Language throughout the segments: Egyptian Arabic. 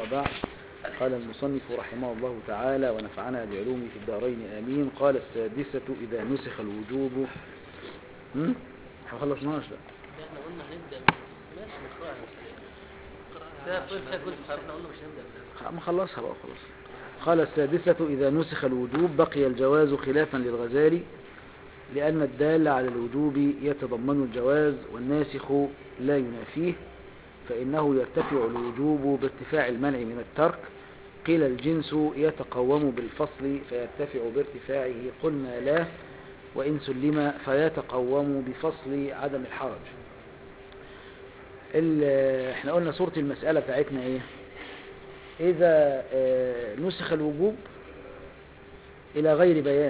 وبعد قال المصنف رحمه الله تعالى ونفعنا بعلومه في الدارين آمين قال السادسة إذا نسخ الوجوب هم؟ احنا ما خلصناش لا احنا قلنا هنبدا ماشي نقراها فيها طول فيها كل احنا قلنا مش هنبدا خ- ما خلصها بقى خلاص قال السادسة إذا نسخ الوجوب بقي الجواز خلافا للغزالي لأن الدال على الوجوب يتضمن الجواز والناسخ لا ينافيه فإنه يرتفع الوجوب بارتفاع المنع من الترك قيل الجنس يتقوم بالفصل فيرتفع بارتفاعه قلنا لا وإن سلم فيتقوم بفصل عدم الحرج ال- احنا قلنا صورة المسألة بتاعتنا ايه إذا آه، نسخ الوجوب إلى غير بيان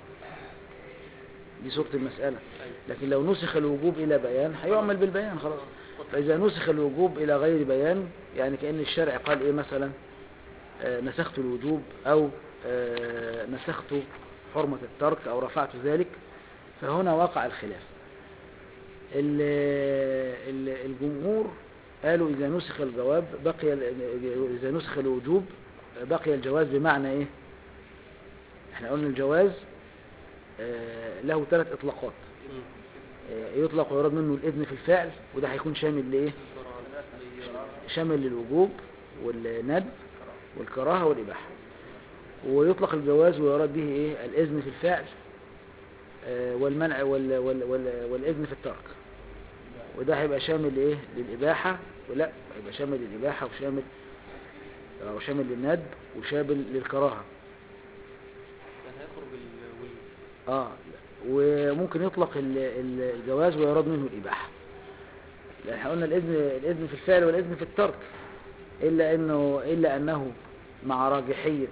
دي صورة المسألة لكن لو نسخ الوجوب إلى بيان هيعمل بالبيان خلاص فإذا نسخ الوجوب إلى غير بيان يعني كأن الشرع قال إيه مثلا آه، نسخت الوجوب أو آه، نسخت حرمة الترك أو رفعت ذلك فهنا وقع الخلاف ال- ال- الجمهور قالوا إذا نسخ الجواب بقي ال- إذا نسخ الوجوب بقي الجواز بمعنى إيه احنا قلنا الجواز آه، له ثلاث إطلاقات آه، يطلق ويراد منه الإذن في الفعل وده هيكون شامل لإيه شامل للوجوب والندب والكراهة والإباحة ويطلق الجواز ويراد به إيه الإذن في الفعل آه، والمنع وال وال وال والإذن في الترك وده هيبقى شامل إيه للإباحة ولا هيبقى شامل للإباحة وشامل أو شامل للندب وشامل للكراهة يعني هيخرج ال- وال- اه وممكن يطلق ال- ال- الجواز ويراد منه الإباحة لأن احنا قلنا الإذن الإذن في الفعل والإذن في الترك إلا أنه إلا أنه مع راجحية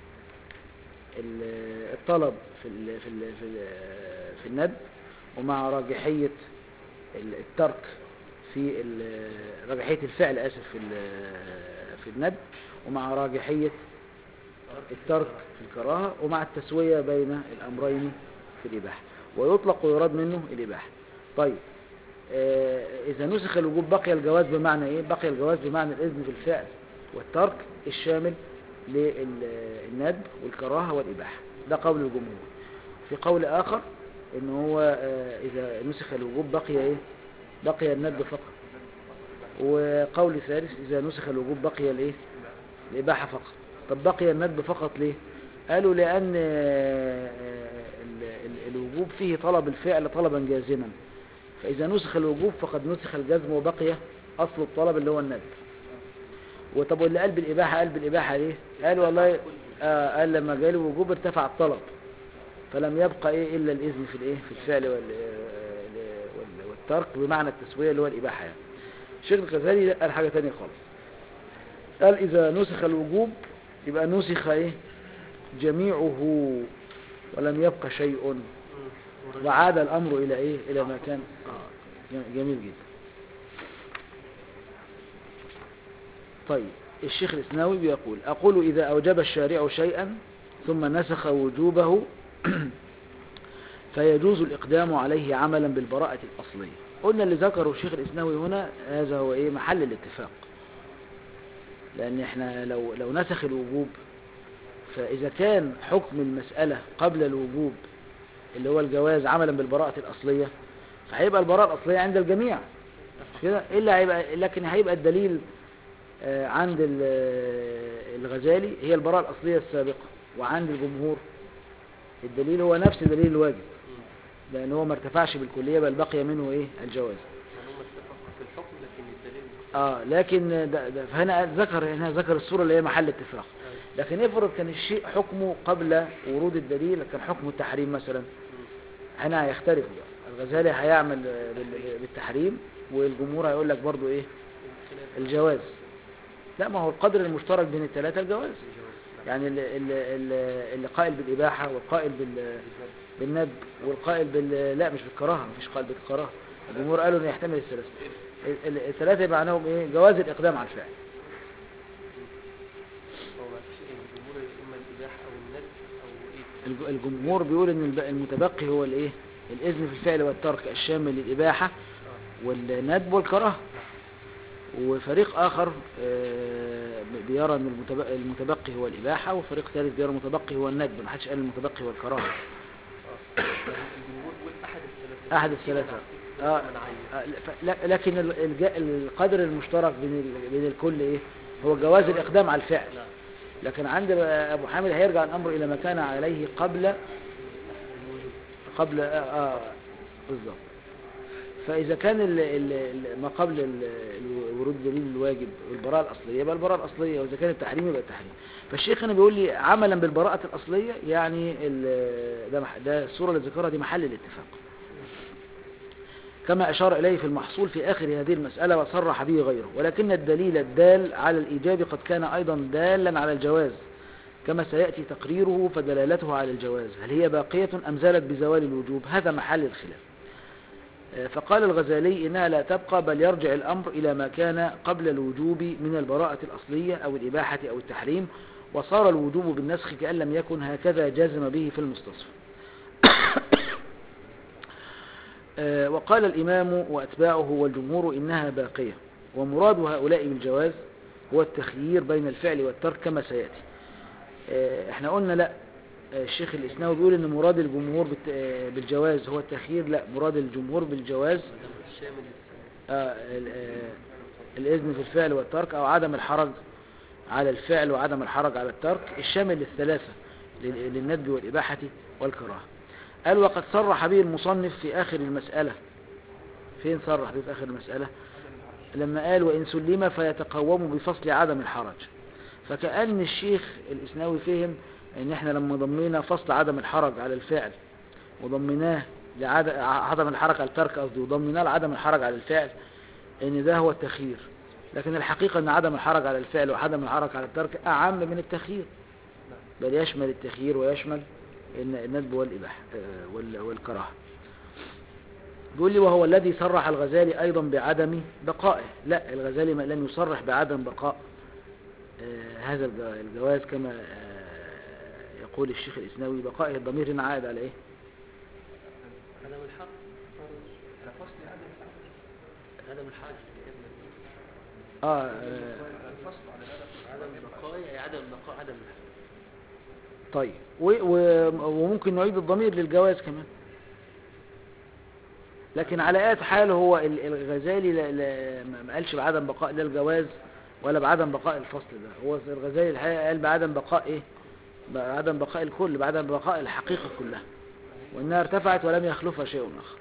ال- الطلب في ال في ال في, ال في الند ومع راجحية ال- الترك في ال- راجحية الفعل آسف في ال- في الند ومع راجحية الترك في الكراهة ومع التسوية بين الأمرين في الإباحة ويطلق ويراد منه الإباحة طيب آه، إذا نسخ الوجوب بقي الجواز بمعنى إيه؟ بقي الجواز بمعنى الإذن في الفعل والترك الشامل للندب والكراهة والإباحة ده قول الجمهور في قول آخر إن هو آه، إذا نسخ الوجوب بقي إيه؟ بقي الندب فقط وقول ثالث إذا نسخ الوجوب بقي الإيه؟ الإباحة فقط طب بقي الندب فقط ليه قالوا لأن آه، ال- ال- الوجوب فيه طلب الفعل طلبا جازما فإذا نسخ الوجوب فقد نسخ الجزم وبقي أصل الطلب اللي هو الندب وطب واللي قال بالإباحة قال بالإباحة ليه قال والله آه قال لما جاء الوجوب ارتفع الطلب فلم يبقى إيه إلا الإذن في الإيه في الفعل وال آه، وال- والترك بمعنى التسوية اللي هو الإباحة يعني الشيخ الغزالي قال حاجة تانية خالص قال إذا نسخ الوجوب يبقى نسخ إيه جميعه ولم يبقى شيء وعاد الأمر إلى إيه إلى ما كان آه، جم- جميل جدا طيب الشيخ الإسناوي بيقول أقول إذا أوجب الشارع شيئا ثم نسخ وجوبه فيجوز الإقدام عليه عملا بالبراءة الأصلية قلنا اللي ذكره الشيخ الإسناوي هنا هذا هو إيه محل الاتفاق لأن إحنا لو لو نسخ الوجوب فإذا كان حكم المسألة قبل الوجوب اللي هو الجواز عملا بالبراءة الأصلية فهيبقى البراءة الأصلية عند الجميع مش كده إلا هيبقى لكن هيبقى الدليل آه، عند ال- الغزالي هي البراءة الأصلية السابقة وعند الجمهور الدليل هو نفس دليل الواجب لأن هو ما ارتفعش بالكلية بل بقي منه إيه الجواز يعني هم اتفقوا في الحكم لكن الدليل اه لكن ده ده فهنا ذكر هنا ذكر الصورة اللي هي محل اتفاق لكن افرض كان الشيء حكمه قبل ورود الدليل كان حكمه التحريم مثلا هنا هيختلف بقى الغزالي هيعمل بال- بالتحريم والجمهور هيقول لك برضو ايه الجواز لا ما هو القدر المشترك بين الثلاثة الجواز يعني ال- ال- ال- اللي قائل بالإباحة والقائل بال بالندب والقائل بال لا مش بالكراهة مفيش قائل بالكراهة الجمهور قالوا انه يحتمل الثلاثة ال- ال- الثلاثة يبقى معناهم ايه جواز الإقدام على الفعل هو ما فيش الجمهور اما الاباحه او الند او ايه الج- الجمهور بيقول ان الب- المتبقي هو الايه الاذن في الفعل والترك الشامل للاباحه والندب والكراهه وفريق آخر آه، بيرى أن المتب- المتبقي هو الإباحة وفريق ثالث بيرى المتبقي هو الندب محدش قال المتبقي هو الكراهة الجمهور بيقول احد الثلاثه أحد الثلاثة آه، آه، ف- لا- لكن ال- الج- القدر المشترك بين ال- بين الكل إيه هو جواز الإقدام على الفعل لا لكن عند أبو حامد هيرجع الأمر إلى ما كان عليه قبل الوجود قبل آه, آه بالظبط فإذا كان ال ال ال- ما قبل ال- ال- ورود دليل الواجب والبراءة الأصلية يبقى البراءة الأصلية وإذا كان التحريم يبقى التحريم فالشيخ هنا بيقول لي عملا بالبراءة الأصلية يعني ال- ده مح- ده الصورة اللي ذكرها دي محل الاتفاق كما أشار إليه في المحصول في آخر هذه المسألة وصرح به غيره ولكن الدليل الدال على الإيجاب قد كان أيضا دالا على الجواز كما سيأتي تقريره فدلالته على الجواز هل هي باقية أم زالت بزوال الوجوب هذا محل الخلاف آه، فقال الغزالي إنها لا تبقى بل يرجع الأمر إلى ما كان قبل الوجوب من البراءة الأصلية أو الإباحة أو التحريم وصار الوجوب بالنسخ كأن لم يكن هكذا جازم به في المستصف آه، وقال الإمام وأتباعه والجمهور إنها باقية ومراد هؤلاء بالجواز هو التخيير بين الفعل والترك كما سيأتي آه، احنا قلنا لا آه، الشيخ الإسناوي بيقول ان مراد الجمهور بالت- آه، بالجواز هو التخيير لا مراد الجمهور بالجواز ما دام الشامل للثاني آه، ال- آه، الإذن في الفعل والترك أو عدم الحرج على الفعل وعدم الحرج على الترك الشامل للثلاثة لل- للندب والإباحة والكراهة قال وقد صرح به المصنف في آخر المسألة فين صرح به في آخر المسألة لما قال وإن سلم فيتقوم بفصل عدم الحرج فكأن الشيخ الإسناوي فهم ان احنا لما ضمينا فصل عدم الحرج على الفعل وضمناه لعدم الحرج على الترك قصدي وضمناه لعدم الحرج على الفعل ان ده هو التخيير لكن الحقيقة ان عدم الحرج على الفعل وعدم الحرج على الترك اعم من التخيير بل يشمل التخيير ويشمل الن- الندب والإباحة آه، وال- والكراهة بيقول لي وهو الذي صرح الغزالي أيضا بعدم بقائه لا الغزالي ما- لن يصرح بعدم بقاء آه، هذا الج- الجواز كما آه، يقول الشيخ الإسناوي بقائه الضمير هنا عائد على إيه عدم الحق فصل عدم الحرج عدم الحاجة آه آه، الفصل على الأدب عدم البقاء يعني عدم البقاء عدم الحاجة طيب و- و- وممكن نعيد الضمير للجواز كمان لكن على اية حال هو ال- الغزالي لا- لا- ما ما قالش بعدم بقاء لا الجواز ولا بعدم بقاء الفصل ده هو الغزالي الحقيقة قال بعدم بقاء ايه بعدم بقاء الكل بعدم بقاء الحقيقة كلها وانها ارتفعت ولم يخلفها شيء اخر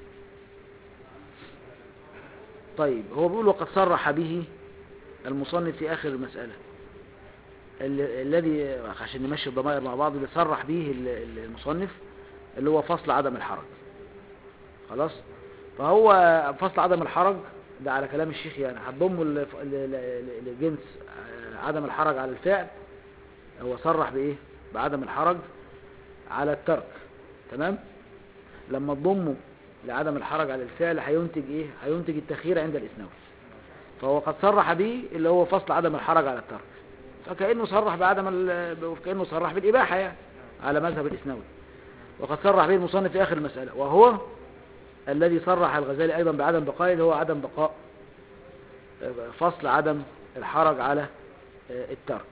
طيب هو بيقول وقد صرح به المصنف في اخر المسألة ال- الذي عشان نمشي الضمائر مع بعض اللي صرح به ال- ال- المصنف اللي هو فصل عدم الحرج خلاص فهو فصل عدم الحرج ده على كلام الشيخ يعني هتضمه ل- ل- ل- لجنس آه، عدم الحرج على الفعل هو صرح بايه بعدم الحرج على الترك تمام لما تضمه لعدم الحرج على الفعل هينتج ايه هينتج التخيير عند الاسناوي فهو قد صرح به اللي هو فصل عدم الحرج على الترك فكأنه صرح بعدم ال... كأنه صرح بالإباحة يعني على مذهب الإسناوي وقد صرح به المصنف في آخر المسألة وهو الذي صرح الغزالي أيضا بعدم بقائه اللي هو عدم بقاء آه، فصل عدم الحرج على آه، الترك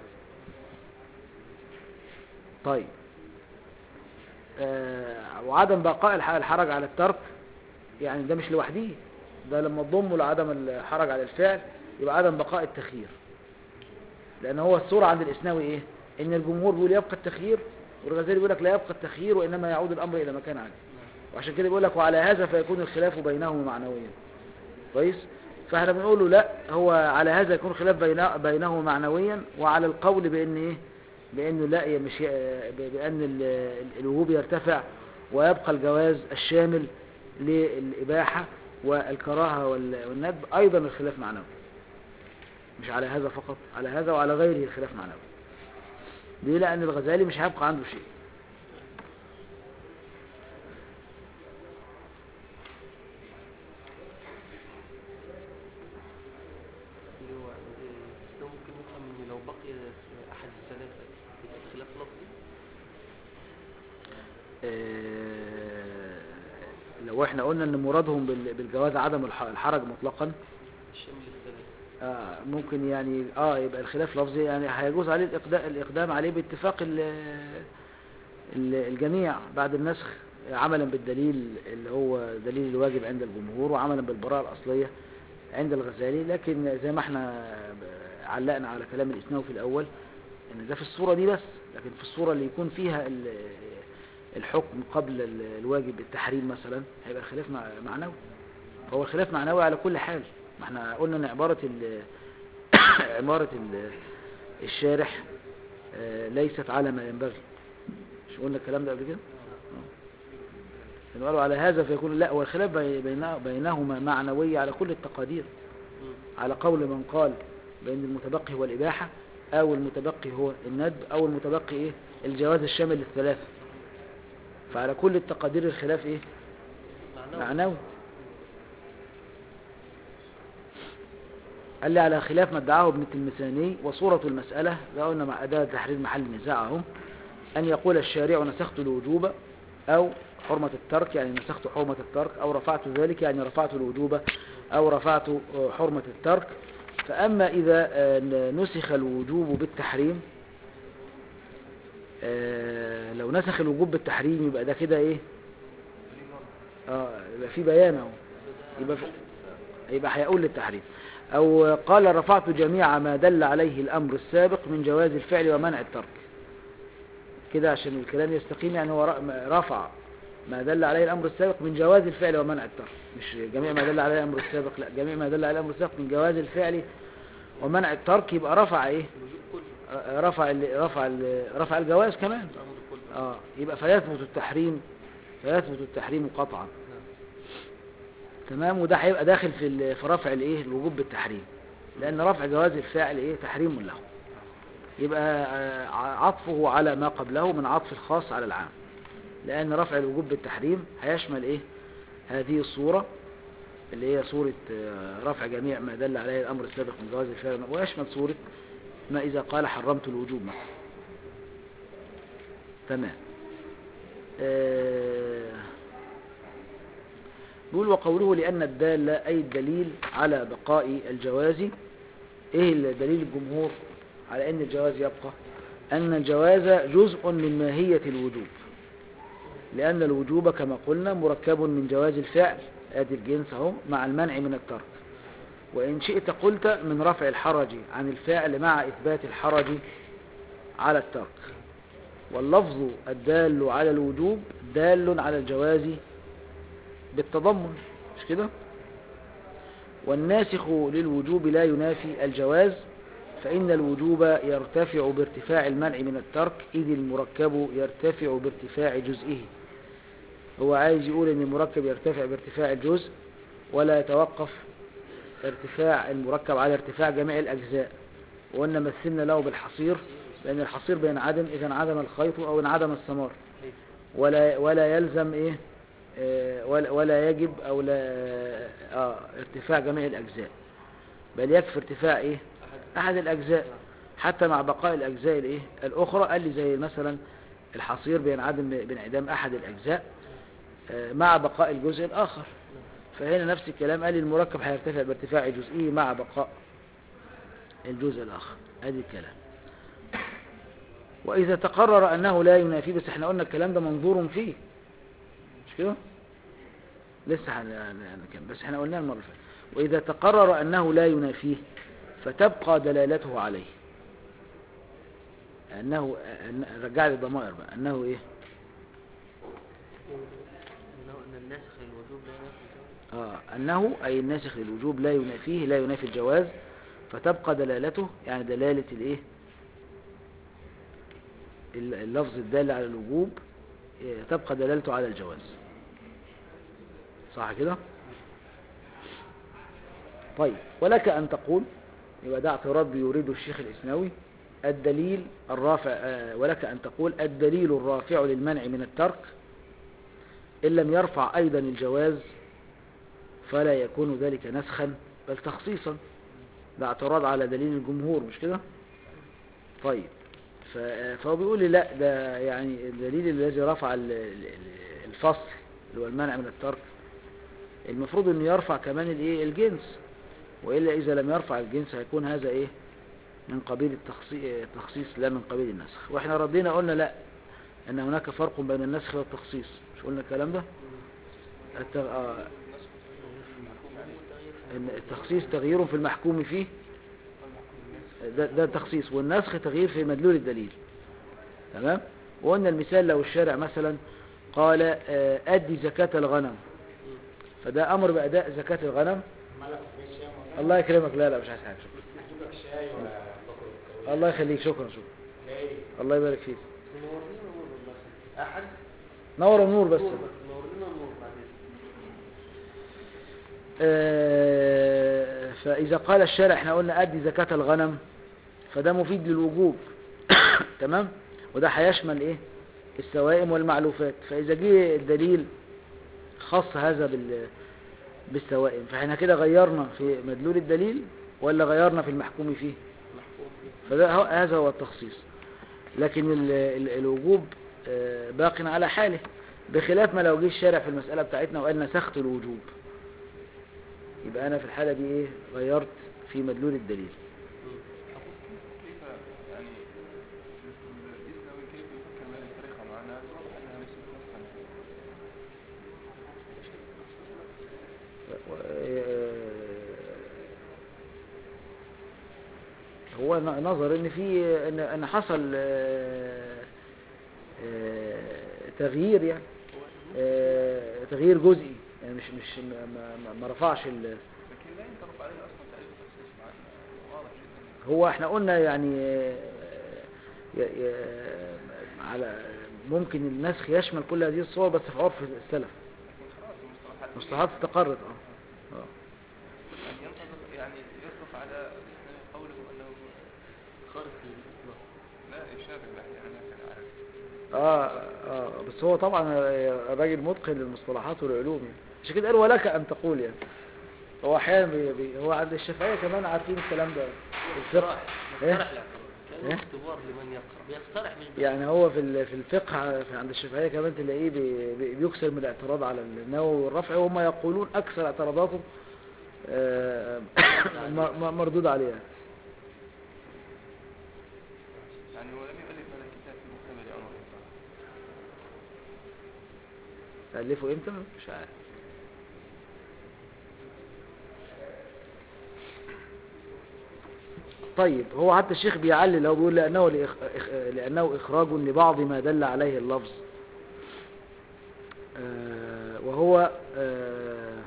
طيب آه، وعدم بقاء الح- الحرج على الترك يعني ده مش لوحده ده لما تضمه لعدم الحرج على الفعل يبقى عدم بقاء التخيير لأن هو الصورة عند الإسناوي إيه إن الجمهور بيقول يبقى التخيير والغزالي بيقول لك لا يبقى التخيير وإنما يعود الأمر إلى ما كان عليه وعشان كده بيقول لك وعلى هذا فيكون الخلاف بينهما معنويا كويس فاحنا بنقول له لا هو على هذا يكون خلاف بين بينهما معنويا وعلى القول بأن إيه بأنه لا هي مش بأن ال- الوجوب يرتفع ويبقى الجواز الشامل للإباحة والكراهة وال- والندب أيضا الخلاف معنوي مش على هذا فقط على هذا وعلى غيره الخلاف معنوي ليه لأن الغزالي مش هيبقى عنده شيء اللي هو آه، ده ممكن نفهم ان لو بقي في احد الثلاثة يبقى الخلاف لفظي آه، لو احنا قلنا ان مرادهم بال- بالجواز عدم الح- الحرج مطلقا الشامل للثلاثة آه ممكن يعني اه يبقى الخلاف لفظي يعني هيجوز عليه الإقدام, الإقدام عليه باتفاق ال- ال- الجميع بعد النسخ عملا بالدليل اللي هو دليل الواجب عند الجمهور وعملا بالبراءة الأصلية عند الغزالي لكن زي ما احنا علقنا على كلام الإسناوي في الأول ان ده في الصورة دي بس لكن في الصورة اللي يكون فيها ال- الحكم قبل ال- الواجب التحريم مثلا هيبقى الخلاف مع- معنوي هو الخلاف معنوي على كل حال ما احنا قلنا ان عبارة ال عبارة ال الشارح آه، ليست على ما ينبغي مش قلنا الكلام ده قبل كده آه. قالوا على هذا فيكون لا والخلاف بي- بينه- بينهما معنوي على كل التقادير مم. على قول من قال بأن المتبقي هو الإباحة أو المتبقي هو الندب أو المتبقي إيه الجواز الشامل للثلاثة فعلى كل التقادير الخلاف إيه معنوي معنوي قال لي على خلاف ما ادعاه ابن التلمساني وصورة المسألة ده قلنا مع أداة تحرير محل نزاعهم أن يقول الشارع نسخت الوجوب أو حرمة الترك يعني نسخت حرمة الترك أو رفعت ذلك يعني رفعت الوجوب أو رفعت آه، حرمة الترك فأما إذا آه، نسخ الوجوب بالتحريم آه، لو نسخ الوجوب بالتحريم يبقى ده كده إيه اه يبقى في بيان اهو يبقى في يبقى هيقول للتحريم او قال رفعت جميع ما دل عليه الامر السابق من جواز الفعل ومنع الترك كده عشان الكلام يستقيم يعني هو ر- رفع ما دل عليه الامر السابق من جواز الفعل ومنع الترك مش جميع ما دل عليه الامر السابق لا جميع ما دل عليه الامر السابق من جواز الفعل ومنع الترك يبقى رفع ايه الوجوب كله ر- رفع ال- رفع ال- رفع الجواز كمان الأمر كله اه يبقى فيثبت التحريم فيثبت التحريم قطعا نعم تمام وده هيبقى داخل في ال- في رفع الايه الوجوب بالتحريم لان رفع جواز الفاعل ايه تحريم له يبقى آه، عطفه على ما قبله من عطف الخاص على العام لان رفع الوجوب بالتحريم هيشمل ايه هذه الصورة اللي هي صورة آه، رفع جميع ما دل عليه الامر السابق من جواز الفعل ويشمل صورة ما اذا قال حرمت الوجوب مثلا تمام آه، بيقول وقوله لأن الدالة أي الدليل على بقاء الجواز إيه الدليل الجمهور على أن الجواز يبقى أن الجواز جزء من ماهية الوجوب لأن الوجوب كما قلنا مركب من جواز الفعل آدي الجنس اهو مع المنع من الترك وإن شئت قلت من رفع الحرج عن الفعل مع إثبات الحرج على الترك واللفظ الدال على الوجوب دال على الجواز بالتضمن مش كده والناسخ للوجوب لا ينافي الجواز فإن الوجوب يرتفع بارتفاع المنع من الترك إذ المركب يرتفع بارتفاع جزئه هو عايز يقول ان المركب يرتفع بارتفاع الجزء ولا يتوقف ارتفاع المركب على ارتفاع جميع الأجزاء وقلنا مثلنا له بالحصير لأن الحصير بينعدم إذا انعدم الخيط أو انعدم الثمار ولا ولا يلزم ايه آه، ولا ولا يجب او لا اه ارتفاع جميع الاجزاء بل يكفي ارتفاع ايه احد الاجزاء حتى مع بقاء الاجزاء الايه الاخرى قال لي زي مثلا الحصير بينعدم بانعدام احد الاجزاء آه، مع بقاء الجزء الاخر فهنا نفس الكلام قال لي المركب هيرتفع بارتفاع جزئيه مع بقاء الجزء الاخر ادي الكلام وإذا تقرر أنه لا ينافي بس احنا قلنا الكلام ده منظور فيه مش كده لسه هن- هن- هنكمل بس احنا قلنا المرة اللي فاتت وإذا تقرر أنه لا ينافيه فتبقى دلالته عليه أنه أن- رجع لي الضمائر بقى أنه إيه إنه أن الناسخ للوجوب لا ينافي الجواز آه أنه أي الناسخ للوجوب لا ينافيه لا ينافي الجواز فتبقى دلالته يعني دلالة الإيه ال- اللفظ الدال على الوجوب إيه، تبقى دلالته على الجواز صح كده طيب ولك أن تقول يبقى ده اعتراض بيريده الشيخ الإسناوي الدليل الرافع آه، ولك أن تقول الدليل الرافع للمنع من الترك إن لم يرفع أيضا الجواز فلا يكون ذلك نسخا بل تخصيصا ده اعتراض على دليل الجمهور مش كده طيب ف- فهو بيقول لي لا ده يعني الدليل الذي رفع ال- ال- الفصل اللي هو المنع من الترك المفروض انه يرفع كمان الايه الجنس وإلا إذا لم يرفع الجنس هيكون هذا إيه من قبيل التخصي- التخصيص لا من قبيل النسخ وإحنا ردينا قلنا لا أن هناك فرق بين النسخ والتخصيص مش قلنا الكلام ده الت- آه، إن التخصيص تغيير في المحكوم فيه ده, ده تخصيص والنسخ تغيير في مدلول الدليل تمام وقلنا المثال لو الشارع مثلا قال آه، أدي زكاة الغنم فده أمر بأداء زكاة الغنم الله يكرمك لا لا مش عايز حاجة شكرا الله يخليك شكرا شكرا الله يبارك فيك نور لنا نور والله أحد نور النور بس نور بس نور لنا نور بعدين آه، فإذا قال الشارع احنا قلنا أدي زكاة الغنم فده مفيد للوجوب تمام وده هيشمل ايه السوائم والمعلوفات فإذا جه الدليل خص هذا بال بالسوائم فاحنا كده غيرنا في مدلول الدليل ولا غيرنا في المحكوم فيه محكوم فيه فده هو هذا هو التخصيص لكن ال ال الوجوب آه، باق على حاله بخلاف ما لو جه الشارع في المسألة بتاعتنا وقال نسخت الوجوب يبقى أنا في الحالة دي إيه غيرت في مدلول الدليل كيف يعني الإسلامي كيف يفكر بهذه الطريقة مع أنها واضح أنها ليست نصا هو ن- نظر ان في ان ان حصل آه، آه، تغيير يعني آه، تغيير جزئي يعني مش مش ما- ما, ما رفعش ال- لكن لا ينطبق عليه أصلا تعريف التخصيص مع أنه واضح جدا هو احنا قلنا يعني آه، ي- ي- على ممكن النسخ يشمل كل هذه الصور بس في عرف السلف لكن خلاص المصطلحات مصطلحات استقرت اه آه. يعني ينطبق يعني يصدق على الإسلامي قوله أنه خارج للإطلاق لا إشارة له يعني كان عارف اه اه بس هو طبعا الراجل متقن للمصطلحات والعلوم يعني عشان كده قال ولك ان تقول يعني هو احيانا بي بي هو عند الشافعيه كمان عارفين الكلام ده الفقه اقتراح إيه؟ اقترح الاعتراض كأنه إيه؟ اختبار لمن يقرأ بيقترح مش بي- يعني هو في ال- في الفقه في عند الشافعيه كمان تلاقيه بي بي بيكسر من الاعتراض على النووي والرفع وهم يقولون اكثر اعتراضاتهم آه، م- م- مردود عليها يعني هو لم يؤلف هذا الكتاب في مكتبة عمر تألفوا امتى مش عارف طيب هو حتى الشيخ بيعلل هو بيقول لأنه, لإخ... إخ- لأنه إخراج لبعض ما دل عليه اللفظ آه، وهو آه،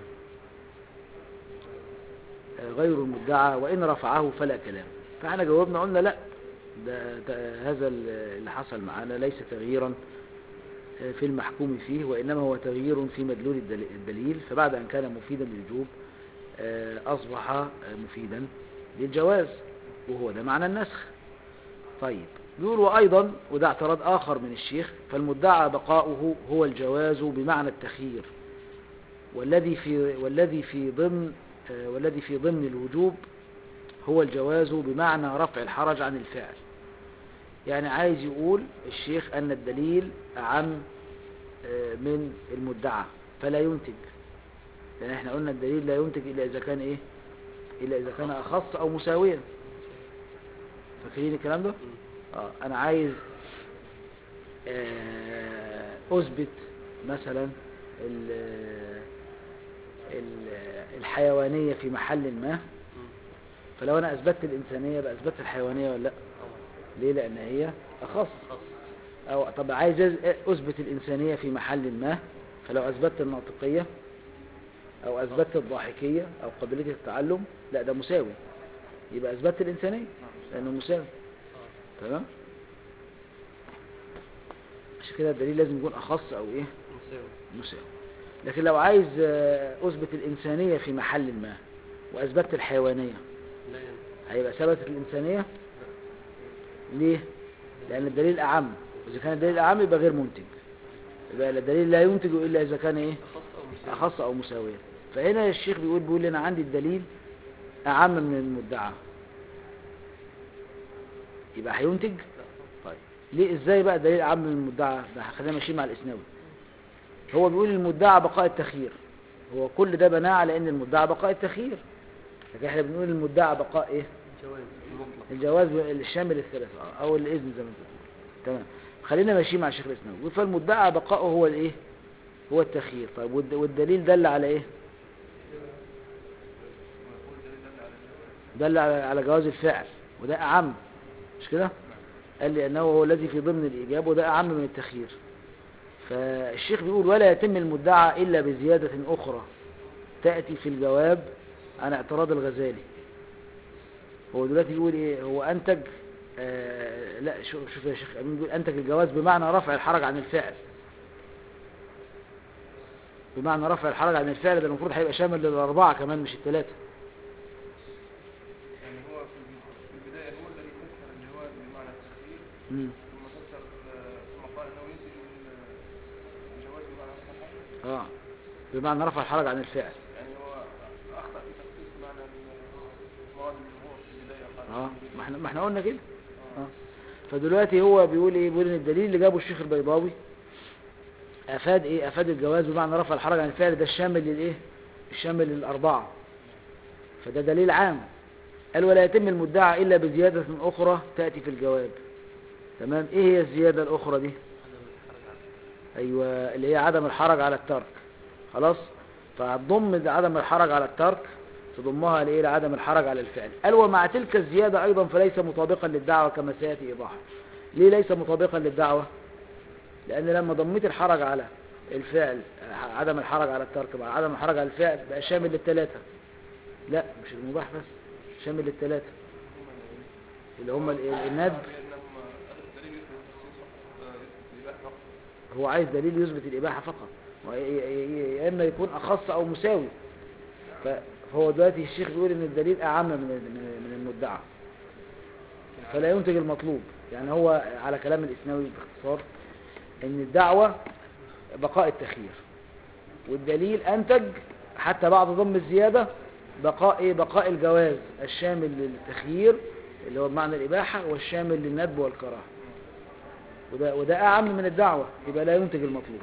آه، غير المدعى وإن رفعه فلا كلام فاحنا جاوبنا قلنا لا ده, ده هذا اللي حصل معنا ليس تغييرا في المحكوم فيه وإنما هو تغيير في مدلول الدل- الدليل فبعد أن كان مفيدا للوجوب آه، أصبح آه، مفيدا للجواز وهو ده معنى النسخ طيب يقول وأيضا وده اعتراض آخر من الشيخ فالمدعى بقاؤه هو الجواز بمعنى التخيير والذي في والذي في ضمن آه، والذي في ضمن الوجوب هو الجواز بمعنى رفع الحرج عن الفعل يعني عايز يقول الشيخ أن الدليل أعم آه، من المدعى فلا ينتج لأن احنا قلنا الدليل لا ينتج إلا إذا كان إيه إلا إذا كان أخص أو مساويا فاكرين الكلام ده؟ مم. آه أنا عايز آه، أثبت مثلا ال- ال- الحيوانية في محل ما مم. فلو أنا أثبتت الإنسانية يبقى أثبتت الحيوانية ولا لأ؟ طبعا ليه؟ لأن هي أخص خاص أو طب عايز أز- أثبت الإنسانية في محل ما فلو أثبتت الناطقية أو أثبتت الضاحكية أو قابلية التعلم لا ده مساوي يبقى أثبتت الإنسانية لأنه مساوي اه تمام عشان كده الدليل لازم يكون أخص أو إيه مساوي مساوي لكن لو عايز آه، أثبت الإنسانية في محل ما وأثبتت الحيوانية لا ينفع هيبقى ثبتت الإنسانية ليه؟ لأن الدليل أعم وإذا كان الدليل أعم يبقى غير منتج يبقى الدليل لا ينتج إلا إذا كان إيه؟ أخص أو مساوي أخص أو مساوية فهنا الشيخ بيقول بيقول لي أنا عندي الدليل أعم من المدعى يبقى هينتج لا طيب ليه ازاي بقى الدليل أعم من المدعى ده خلينا ماشيين مع الإسناوي هو بيقول المدعى بقاء التخيير هو كل ده بناه على ان المدعى بقاء التخيير لكن احنا بنقول المدعى بقاء ايه جواز مطلق الجواز الشامل الثلاثة آه، او الاذن زي ما انت بتقول تمام خلينا ماشيين مع شيخ الاسلام يقول فالمدعى بقاؤه هو الايه هو التخيير طيب والد- والدليل دل على ايه ويقول دليل دل على الجواز دل على على جواز الفعل وده اعم مش كده قال لي انه هو الذي في ضمن الايجاب وده اعم من التخيير فالشيخ بيقول ولا يتم المدعى الا بزيادة اخرى تأتي في الجواب عن اعتراض الغزالي هو دلوقتي بيقول ايه هو انتج آه لا شوف شوف يا شيخ امين بيقول انتج الجواز بمعنى رفع الحرج عن الفعل بمعنى رفع الحرج عن الفعل ده المفروض هيبقى شامل للاربعه كمان مش الثلاثه يعني هو في في البداية هو الذي فسر الجواز بمعنى التخيير امم ثم فسر آه، ثم قال انه ينتج ال- الجواز بمعنى التخيير اه بمعنى رفع الحرج عن الفعل يعني هو اخطا في تخصيص معنى المراد الجمهور في البداية قال اه ما احنا ما احنا قلنا كده اه فدلوقتي هو بيقول ايه بيقول ان الدليل اللي جابه الشيخ البيضاوي افاد ايه افاد الجواز بمعنى رفع الحرج عن الفعل ده الشامل للايه الشامل للاربعه فده دليل عام قال ولا يتم المدعى الا بزياده اخرى تاتي في الجواب تمام ايه هي الزياده الاخرى دي عدم الحرج عنه ايوه اللي هي عدم الحرج على الترك خلاص فهتضم عدم الحرج على الترك تضمها لايه لعدم الحرج على الفعل قال ومع تلك الزيادة ايضا فليس مطابقا للدعوة كما سيأتي ايضاحه ليه ليس مطابقا للدعوة لان لما ضميت الحرج على الفعل عدم الحرج على الترك مع عدم الحرج على الفعل بقى شامل للثلاثة لا مش المباح بس شامل للثلاثة اللي هم ال- الندب بأنهم الدليل يثبت التخصيص فقط آه، يثبت الإباحة فقط هو عايز دليل يثبت الإباحة فقط و- ي- ي- يا إما يكون أخص أو مساوي ف- فهو دلوقتي الشيخ بيقول إن الدليل أعم من من من المدعى فلا ينتج المطلوب يعني هو على كلام الإسناوي باختصار إن الدعوة بقاء التخيير والدليل أنتج حتى بعد ضم الزيادة بقاء إيه بقاء الجواز الشامل للتخيير اللي هو بمعنى الإباحة والشامل للندب والكراهة وده, وده أعم من الدعوة يبقى لا ينتج المطلوب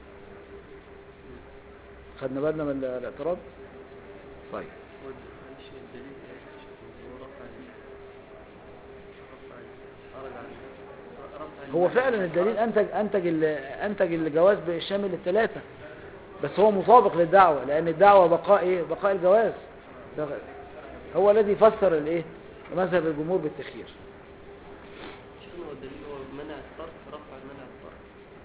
خدنا بالنا من الاعتراض طيب هو د- معلش الدليل ايه يا شيخ؟ هو رفع ال- رفع الحرج عن رفع هو المنع فعلا عن الدليل الحرج. أنتج أنتج ال- أنتج الجواز بالشامل للثلاثة بس هو مسابق للدعوة لأن الدعوة بقاء إيه بقاء الجواز ده هو الذي فسر الإيه مذهب الجمهور بالتخيير شيخنا هو الدليل هو منع الترك رفع المنع الترك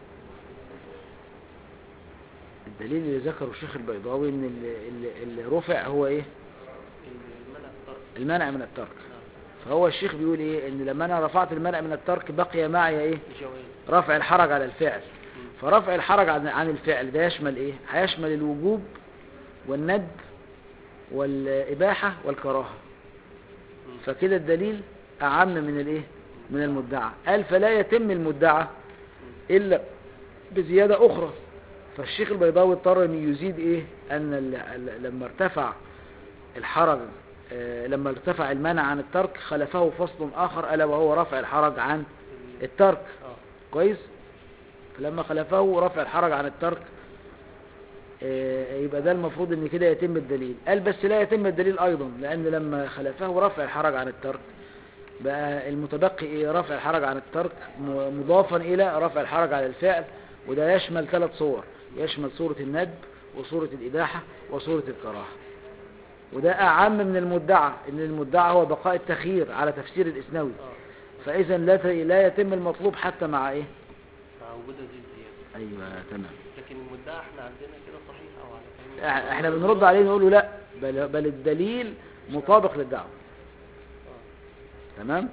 الدليل اللي ذكره الشيخ البيضاوي ان اللي, اللي, اللي رفع هو ايه المنع الترك المنع من الترك نعم فهو الشيخ بيقول ايه ان لما انا رفعت المنع من الترك بقي معي ايه الجواز رفع الحرج على الفعل مم. فرفع الحرج عن عن الفعل ده يشمل ايه هيشمل الوجوب والند والاباحه والكراهه مم. فكده الدليل اعم من الايه من المدعى قال فلا يتم المدعى الا بزياده اخرى فالشيخ البيضاوي اضطر ان يزيد ايه ان ال- ال- لما ارتفع الحرج آه، لما ارتفع المنع عن الترك خلفه فصل اخر الا وهو رفع الحرج عن ال- الترك اه كويس فلما خلفه رفع الحرج عن الترك آه، يبقى ده المفروض ان كده يتم الدليل قال بس لا يتم الدليل ايضا لان لما خلفه رفع الحرج عن الترك بقى المتبقي ايه رفع الحرج عن الترك م- مضافا الى رفع الحرج على الفعل وده يشمل ثلاث صور يشمل صورة الندب وصورة الإباحة وصورة الكراهة وده أعم من المدعى إن المدعى هو بقاء التخيير على تفسير الإسنوي اه فإذا لا ت- لا يتم المطلوب حتى مع إيه مع وجود هذه الزيادة أيوة تمام لكن المدعى احنا عندنا كده صحيح او على كلام إح- احنا بنرد عليه نقول له لا بل, بل الدليل مطابق للدعوة اه تمام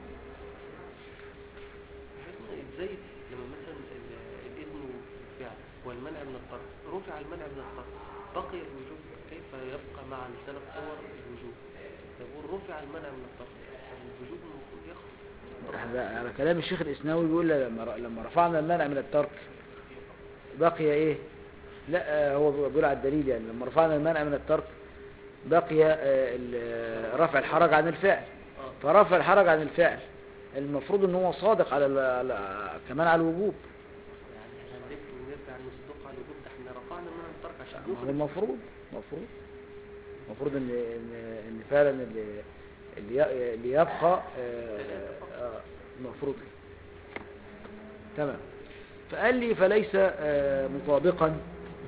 شفنا ازاي لما مثلا ال- الاذن بالفعل والمنع من الترك رفع المنع من الترك بقي الوجوب كيف يبقى مع الثلاث صور الوجوب يقول رفع المنع من الترك الوجوب المفروض يخرج إحنا على كلام الشيخ الإسناوي بيقول لا، لما ر- لما رفعنا المنع من الترك بقي إيه لا آه، هو بيقول على الدليل يعني لما رفعنا المنع من الترك بقي آه، ال- آه، رفع الحرج عن الفعل اه فرفع الحرج عن الفعل المفروض ان هو صادق على, ال- على كمان على الوجوب يعني احنا نرجع نرجع نصدق على الوجوب ده احنا رفعنا المنع من الترك عشان ما هو نخرج المفروض المفروض المفروض ان ان ان فعلا اللي اللي ي- اللي يبقى آه، آه، المفروض كده. تمام فقال لي فليس آه، مطابقا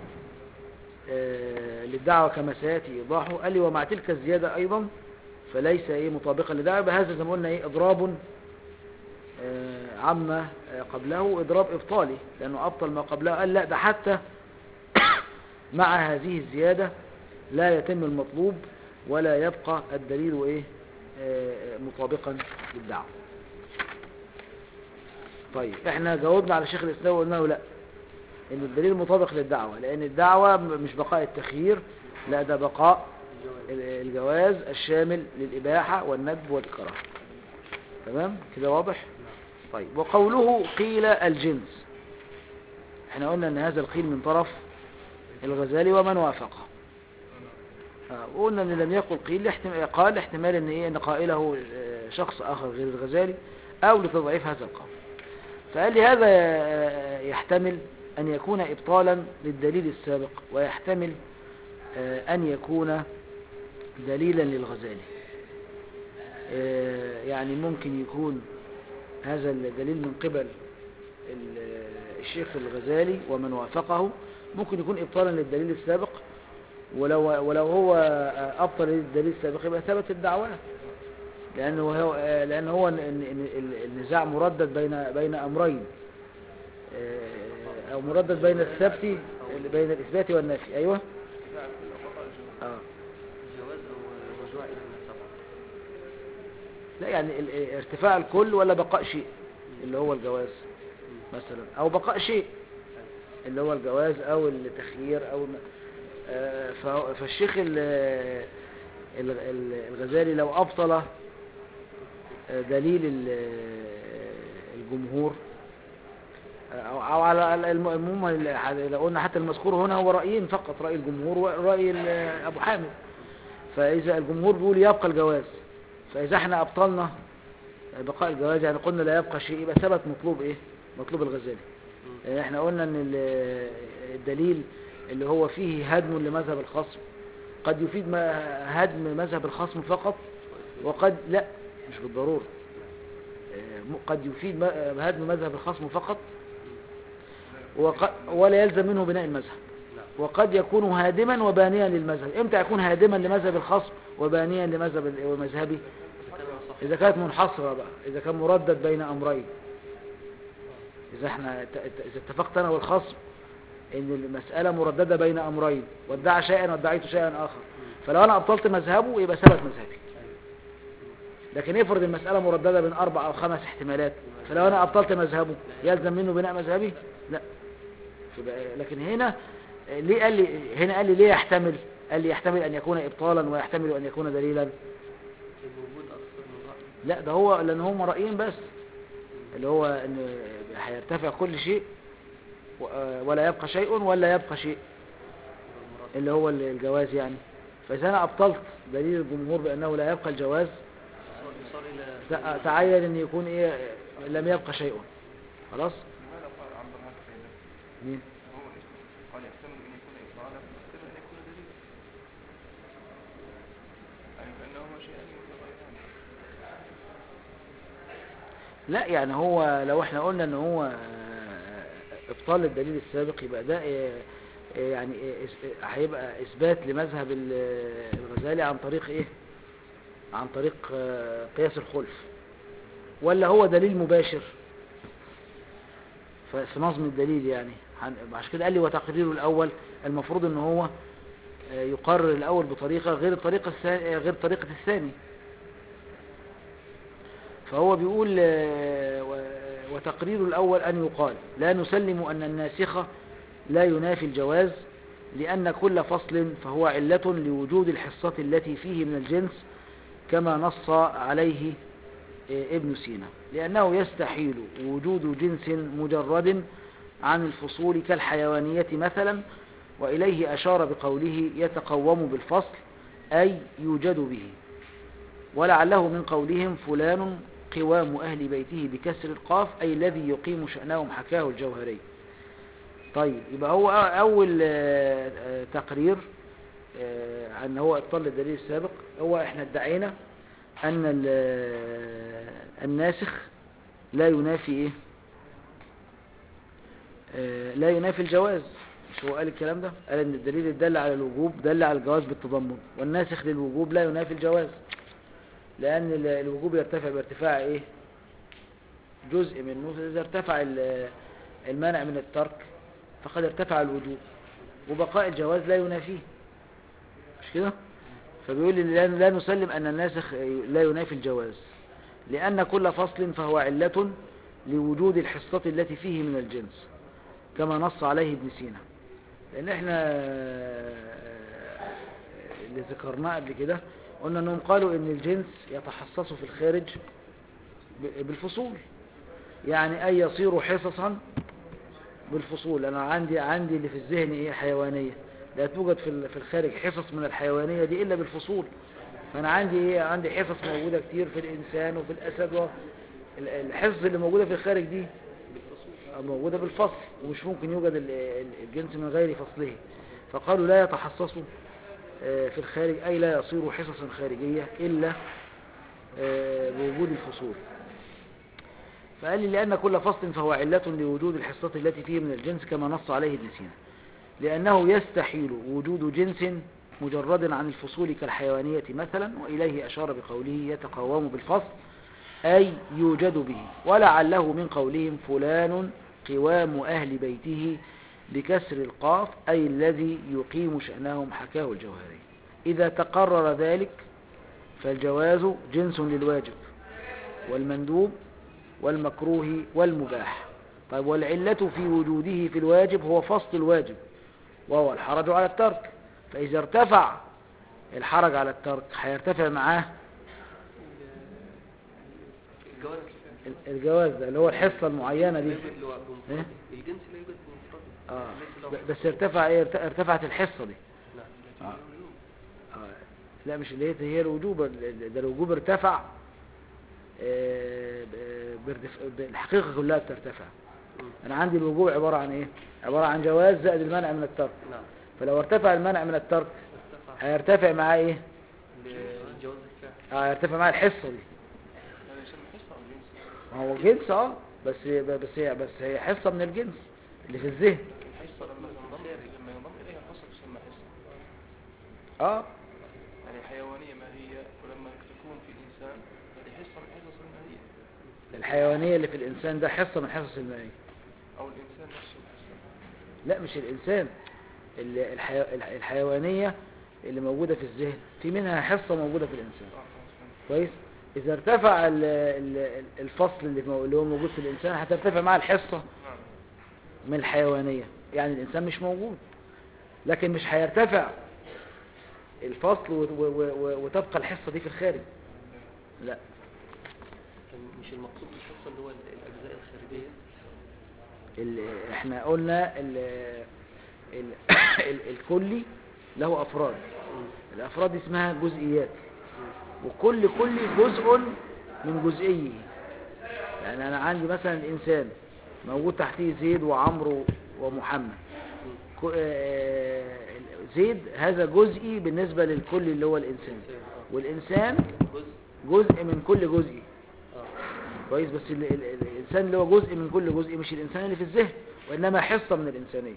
آه، للدعوة كما سيأتي إيضاحه قال لي ومع تلك الزيادة أيضا فليس إيه مطابقا للدعوة بهذا زي ما قلنا إيه إضراب آه، عما آه، قبله إضراب إبطالي لأنه أبطل ما قبله قال لا ده حتى مع هذه الزيادة لا يتم المطلوب ولا يبقى الدليل إيه آه، مطابقا للدعوة طيب احنا جاوبنا على شيخ الإسلام وقلنا له لا ان الدليل مطابق للدعوة لان الدعوة م- مش بقاء التخيير لا ده بقاء ال- الجواز الشامل للإباحة والندب والكراهة تمام كده واضح طيب وقوله قيل الجنس احنا قلنا ان هذا القيل من طرف الغزالي ومن وافقه آه، وقلنا ان لم يقل قيل احتمال قال احتمال ان ايه ان قائله آه، شخص اخر غير الغزالي او لتضعيف هذا القول فقال لي هذا آه، يحتمل ان يكون ابطالا للدليل السابق ويحتمل آه، ان يكون دليلا للغزالي آه، يعني ممكن يكون هذا الدليل من قبل ال- الشيخ الغزالي ومن وافقه ممكن يكون ابطالا للدليل السابق ولو ولو هو آه، ابطل للدليل السابق يبقى ثبت الدعوات لانه هو آه، لان هو ال- ال- ال- النزاع مردد بين بين امرين آه، او مردد بين الثبت بين الاثبات والنفي ايوه اه الجواز او الرجوع الى ما سبق لا يعني ال- ارتفاع الكل ولا بقاء شيء اللي هو الجواز مثلا او بقاء شيء اللي هو الجواز او التخيير او الم- آه، فهو- فالشيخ ال- ال- ال- الغزالي لو ابطل آه، دليل ال- الجمهور آه، او أو على ال- الم- المهم ال- لو قلنا حتى المذكور هنا هو رايين فقط راي الجمهور وراي ال- ابو حامد فاذا الجمهور بيقول يبقى الجواز فاذا احنا ابطلنا بقاء الجواز يعني قلنا لا يبقى شيء يبقى ثبت مطلوب ايه مطلوب الغزالي يعني احنا قلنا ان ال- الدليل اللي هو فيه هدم لمذهب الخصم قد يفيد ما هدم مذهب الخصم فقط وقد لا مش بالضرورة آه، م- قد يفيد م- هدم مذهب الخصم فقط وق- ولا يلزم منه بناء المذهب وقد يكون هادما وبانيا للمذهب امتى يكون هادما لمذهب الخصم وبانيا لمذهب ال- ومذهبي إذا كان صح إذا كانت منحصرة بقى إذا كان مردد بين أمرين إذا احنا ت- ت- إذا اتفقت أنا والخصم إن المسألة مرددة بين أمرين وادعى شيئا وادعيت شيئا آخر فلو أنا أبطلت مذهبه يبقى ثبت مذهبي لكن افرض المسألة مرددة بين أربع أو خمس احتمالات فلو أنا أبطلت مذهبه يلزم منه بناء مذهبي لا فبقى- لكن هنا آه، ليه قال لي هنا قال لي ليه يحتمل قال لي يحتمل أن يكون إبطالا ويحتمل أن يكون دليلا الوجود اكثر من راي لا ده هو لان هم رأيين بس اللي هو ان هيرتفع كل شيء و- ولا يبقى شيء ولا يبقى شيء اللي هو ال- الجواز يعني فإذا أنا أبطلت دليل الجمهور بأنه لا يبقى الجواز صار صار الى ت- تعين أن يكون إيه لم يبقى شيء خلاص لماذا قال عبد الله السيدة مين هو قال يحتمل أن يكون إبطالا ويحتمل أن يكون دليلا يعني كأنهما شيئان متغيران لا يعني هو لو احنا قلنا ان هو آه، ابطال الدليل السابق يبقى ده آه، آه، يعني آه، إس- آه، هيبقى اثبات لمذهب ال- الغزالي عن طريق ايه عن طريق آه، قياس الخلف ولا هو دليل مباشر ف- في نظم الدليل يعني هن- عشان كده قال لي وتقريره الاول المفروض ان هو آه، يقرر الاول بطريقه غير الطريقه الثانيه غير طريقه الثاني فهو بيقول آه، و- وتقرير الأول أن يقال لا نسلم أن الناسخ لا ينافي الجواز لأن كل فصل فهو علة لوجود الحصة التي فيه من الجنس كما نص عليه آه، ابن سينا لأنه يستحيل وجود جنس مجرد عن الفصول كالحيوانية مثلا وإليه أشار بقوله يتقوم بالفصل أي يوجد به ولعله من قولهم فلان قوام أهل بيته بكسر القاف أي الذي يقيم شأنهم حكاه الجوهري طيب يبقى هو أول آه، آه، تقرير آه، عن هو ابطال للدليل السابق هو احنا ادعينا ان ال- الناسخ لا ينافي ايه آه، لا ينافي الجواز مش هو قال الكلام ده قال ان الدليل الدل على الوجوب دل على الجواز بالتضمن والناسخ للوجوب لا ينافي الجواز لان ال- الوجوب يرتفع بارتفاع ايه جزء منه اذا ارتفع ال- المانع من الترك فقد ارتفع الوجوب وبقاء الجواز لا ينافيه مش كده فبيقول لي لا لا نسلم أن الناسخ لا ينافي الجواز لأن كل فصل فهو علة لوجود الحصة التي فيه من الجنس كما نص عليه ابن سينا لأن احنا اللي ذكرناه قبل كده قلنا أنهم قالوا أن الجنس يتحصص في الخارج ب- بالفصول يعني أي يصير حصصا بالفصول أنا عندي عندي اللي في الذهن إيه حيوانية لا توجد في ال- في الخارج حصص من الحيوانية دي إلا بالفصول فأنا عندي إيه عندي حصص موجودة كتير في الإنسان وفي الأسد و... ال- الحصص اللي موجودة في الخارج دي موجودة بالفصل ومش ممكن يوجد ال- ال- الجنس من غير فصله فقالوا لا يتحصص آه، في الخارج أي لا يصير حصصا خارجية إلا آه، بوجود الفصول فقال لي لأن كل فصل فهو علة لوجود الحصة التي فيه من الجنس كما نص عليه ابن سينا لأنه يستحيل وجود جنس مجرد عن الفصول كالحيوانية مثلا وإليه أشار بقوله يتقوم بالفصل أي يوجد به ولعله من قولهم فلان قوام أهل بيته بكسر القاف أي الذي يقيم شأنهم حكاه الجوهري إذا تقرر ذلك فالجواز جنس للواجب والمندوب والمكروه والمباح طيب والعلة في وجوده في الواجب هو فصل الواجب وهو الحرج على الترك فإذا ارتفع الحرج على الترك هيرتفع معاه الجواز ال- الجواز ده اللي هو الحصة المعينة دي لا يوجد له بمفرده. إيه؟ الجنس لا يوجد بمفرده آه. ليس له ب- بس ارتفع ايه ارت- ارتفعت الحصة دي نعم آه. لا مش اللي هي هي الوجوب ال- ده الوجوب ارتفع آه، ب- باردف- ب- الحقيقة كلها بترتفع مم. انا عندي الوجوب عبارة عن ايه عبارة عن جواز زائد المنع من الترك نعم فلو ارتفع المنع من الترك ارتفع هيرتفع معاه ايه لجواز الفعل اه هيرتفع معاه الحصة دي يعني عشان حصة أو جنس ما هو جنس اه بس بس هي بس هي حصة من الجنس اللي في الذهن الحصة لما ينضم لما ينضم إليها حصة تسمى حصة اه يعني حيوانية ما هي ولما تكون في الإنسان هذه حصة من حصص الماهية الحيوانية اللي في الإنسان ده حصة من حصص المائية أو الإنسان نفسه حصة لا مش الإنسان ال- الحي... الح- الحيوانية اللي موجودة في الذهن في منها حصة موجودة في الإنسان آه خلاص فهمت. كويس إذا ارتفع ال- ال- الفصل اللي مو- اللي هو موجود في الإنسان هترتفع مع الحصة نعم من الحيوانية يعني الإنسان مش موجود لكن مش هيرتفع الفصل و... و... و... وتبقى الحصة دي في الخارج لا كان مش المقصود بالحصة اللي هو الأجزاء الخارجية ال... احنا قلنا ال... ال... ال... الكلي له أفراد مم. الأفراد دي اسمها جزئيات وكل كل جزء من جزئيه يعني أنا عندي مثلا الإنسان موجود تحتيه زيد وعمرو ومحمد كو- آه، زيد هذا جزئي بالنسبة للكل اللي هو الإنسان إنسان، آه. والإنسان جزء جزء من كل جزئي اه كويس بس ال... ال... الإنسان اللي هو جزء من كل جزء مش الإنسان اللي في الذهن وإنما حصة من الإنسانية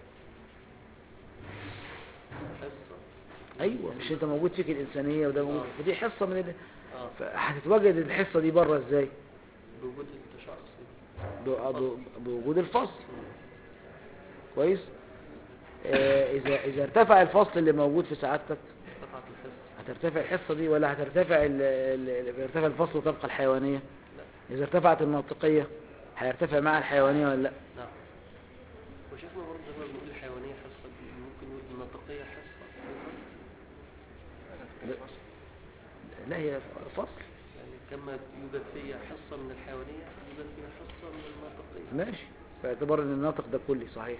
حصة أيوة مش أنت موجود فيك الإنسانية وده موجود آه. فدي حصة من ال... اه فهتتواجد الحصة دي بره إزاي بوجود التشخص ب- ب- بوجود الفصل كويس آه، إذا إذا ارتفع الفصل اللي موجود في سعادتك ارتفعت الحصة هترتفع الحصة دي ولا هترتفع ال- ال- ال- يرتفع الفصل وتبقى الحيوانية لا إذا ارتفعت الناطقية هيرتفع مع الحيوانية ولا لا نعم وشفنا برضه زي ما بنقول الحيوانية حصة دي ممكن نقول الناطقية حصة أنا في الفصل. لا هي فصل يعني كما يوجد فيها حصة من الحيوانية يوجد فيها حصة من الناطقية ماشي باعتبار ان الناطق ده كلي صحيح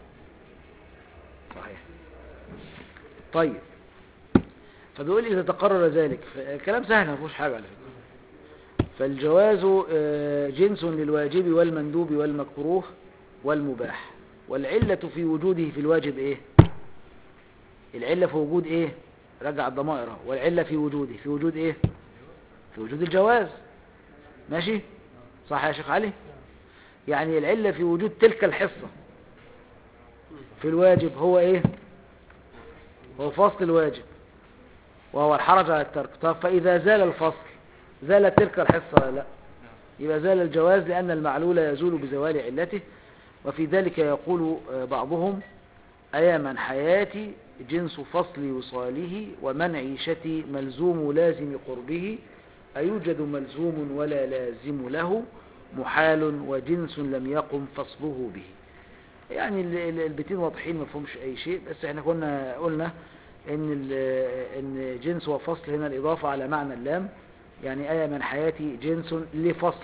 صحيح طيب فبيقول اذا تقرر ذلك الكلام سهل ما فيهوش حاجه على فكره فالجواز آه، جنس للواجب والمندوب والمكروه والمباح والعلة في وجوده في الواجب ايه العلة في وجود ايه رجع الضمائر اهو. والعلة في وجوده في وجود ايه في وجود الجواز ماشي صح يا شيخ علي يعني العلة في وجود تلك الحصة في الواجب هو ايه هو فصل الواجب وهو الحرج على الترك طب فإذا زال الفصل زالت تلك الحصة ولا لا يبقى زال الجواز لأن المعلول يزول بزوال علته وفي ذلك يقول آه، بعضهم أيامن حياتي جنس فصل وصاله ومن عيشتي ملزوم لازم قربه أيوجد ملزوم ولا لازم له محال وجنس لم يقم فصله به يعني ال- ال- البيتين واضحين ما فيهمش أي شيء بس احنا كنا قلنا ان ال- ان جنس وفصل هنا الإضافة على معنى اللام يعني آية من حياتي جنس لفصل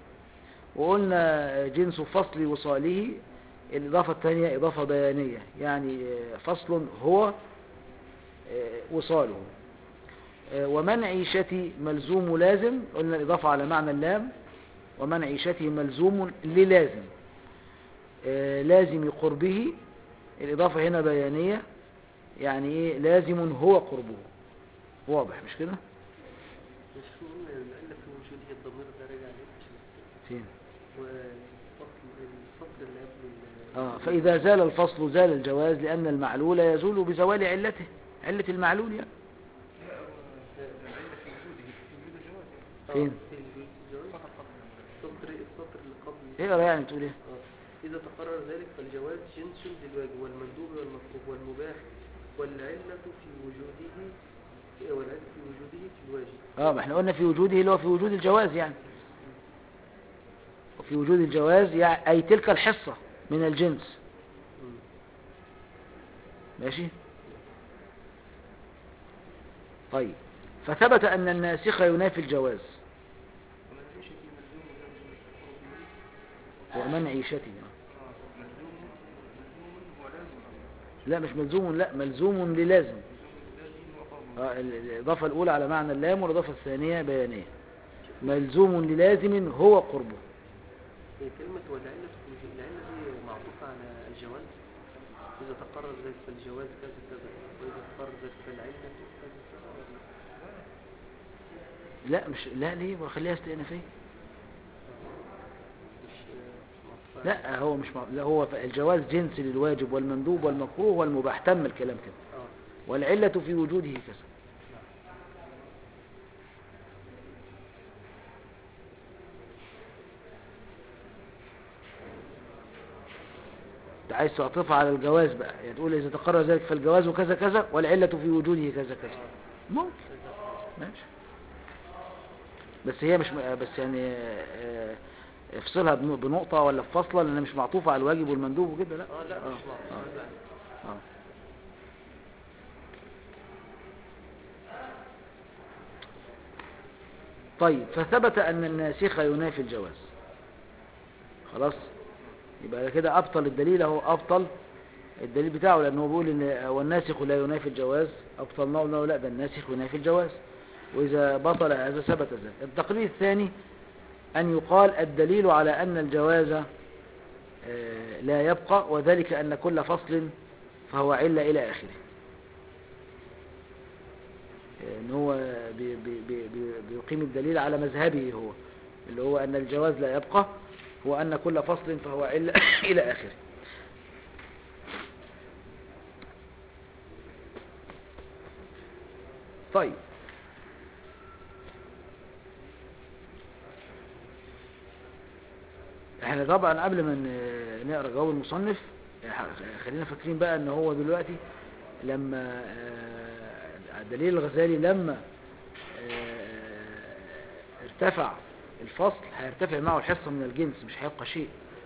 وقلنا جنس فصل وصاله الإضافة الثانية إضافة بيانية يعني فصل هو وصاله ومن عيشتي ملزوم لازم قلنا الإضافة على معنى اللام ومن عيشتي ملزوم للازم لازم قربه الإضافة هنا بيانية يعني إيه لازم هو قربه واضح مش كده مش قلنا العلة في وجوده الضمير ده راجع عليه فين والفصل الفصل اللي قبل ال- آه فإذا زال الفصل زال الجواز لأن المعلول يزول بزوال علته علة المعلول يعني العلة في وجوده في وجود الجواز آه، فين؟ في الجواز فقط فقط السطر السطر اللي قبل اقرا يعني تقول ايه آه. إذا تقرر ذلك فالجواز جنس للواجب والمندوب والمكروه والمباح والعلة في وجوده والعلة في وجوده في الواجب اه ما احنا قلنا في وجوده اللي هو في وجود الجواز يعني وفي وجود الجواز يعني أي تلك الحصة من الجنس مم. ماشي طيب فثبت أن الناسخ ينافي الجواز ومن عيشة ملزوم لازم قربه ومن عيشته آه، ملزوم ملزوم ولازم لا مش ملزوم لا ملزوم للازم ملزوم لازم وقربه آه ال- الإضافة الأولى على معنى اللام والإضافة الثانية بيانية ملزوم للازم هو قربه هي كلمة والعلة في وجود العلة دي معطوفة على الجواز إذا تقرر ذلك فالجواز كذا كذا وإذا تقرر ذلك فالعلة كذا كذا ولا لا مش لا ليه وخليها استئنافية مش مش معطوفة على- لا هو مش مع... لا هو ف- الجواز جنس للواجب والمندوب والمكروه والمباح تم الكلام كده آه والعلة في وجوده كذا انت عايز تعطفها على الجواز بقى يعني تقول إذا تقرر ذلك فالجواز كذا كذا والعلة في وجوده كذا كذا ممكن ماشي بس هي مش م- بس يعني آه، افصلها بن- بنقطة ولا بفصلة لأنها مش معطوفة على الواجب والمندوب وكده لا اه لا مش آه. معطوفة آه. طيب فثبت أن الناسخ ينافي الجواز خلاص يبقى كده أبطل الدليل أهو أبطل الدليل بتاعه لأنه بيقول إن والناسخ لا ينافي الجواز أبطلناه قلنا له لا ده الناسخ ينافي الجواز وإذا بطل هذا ثبت ذلك التقرير الثاني أن يقال الدليل على أن الجواز آه، لا يبقى وذلك أن كل فصل فهو علة إلى آخره ان هو بي بي بي بي بيقيم الدليل على مذهبه هو اللي هو أن الجواز لا يبقى هو أن كل فصل فهو علة إلى آخره طيب احنا طبعا قبل ما ن- نقرا جواب المصنف ح- خلينا فاكرين بقى ان هو دلوقتي لما آه، دليل الغزالي لما آه، ارتفع الفصل هيرتفع معه الحصة من الجنس مش هيبقى شيء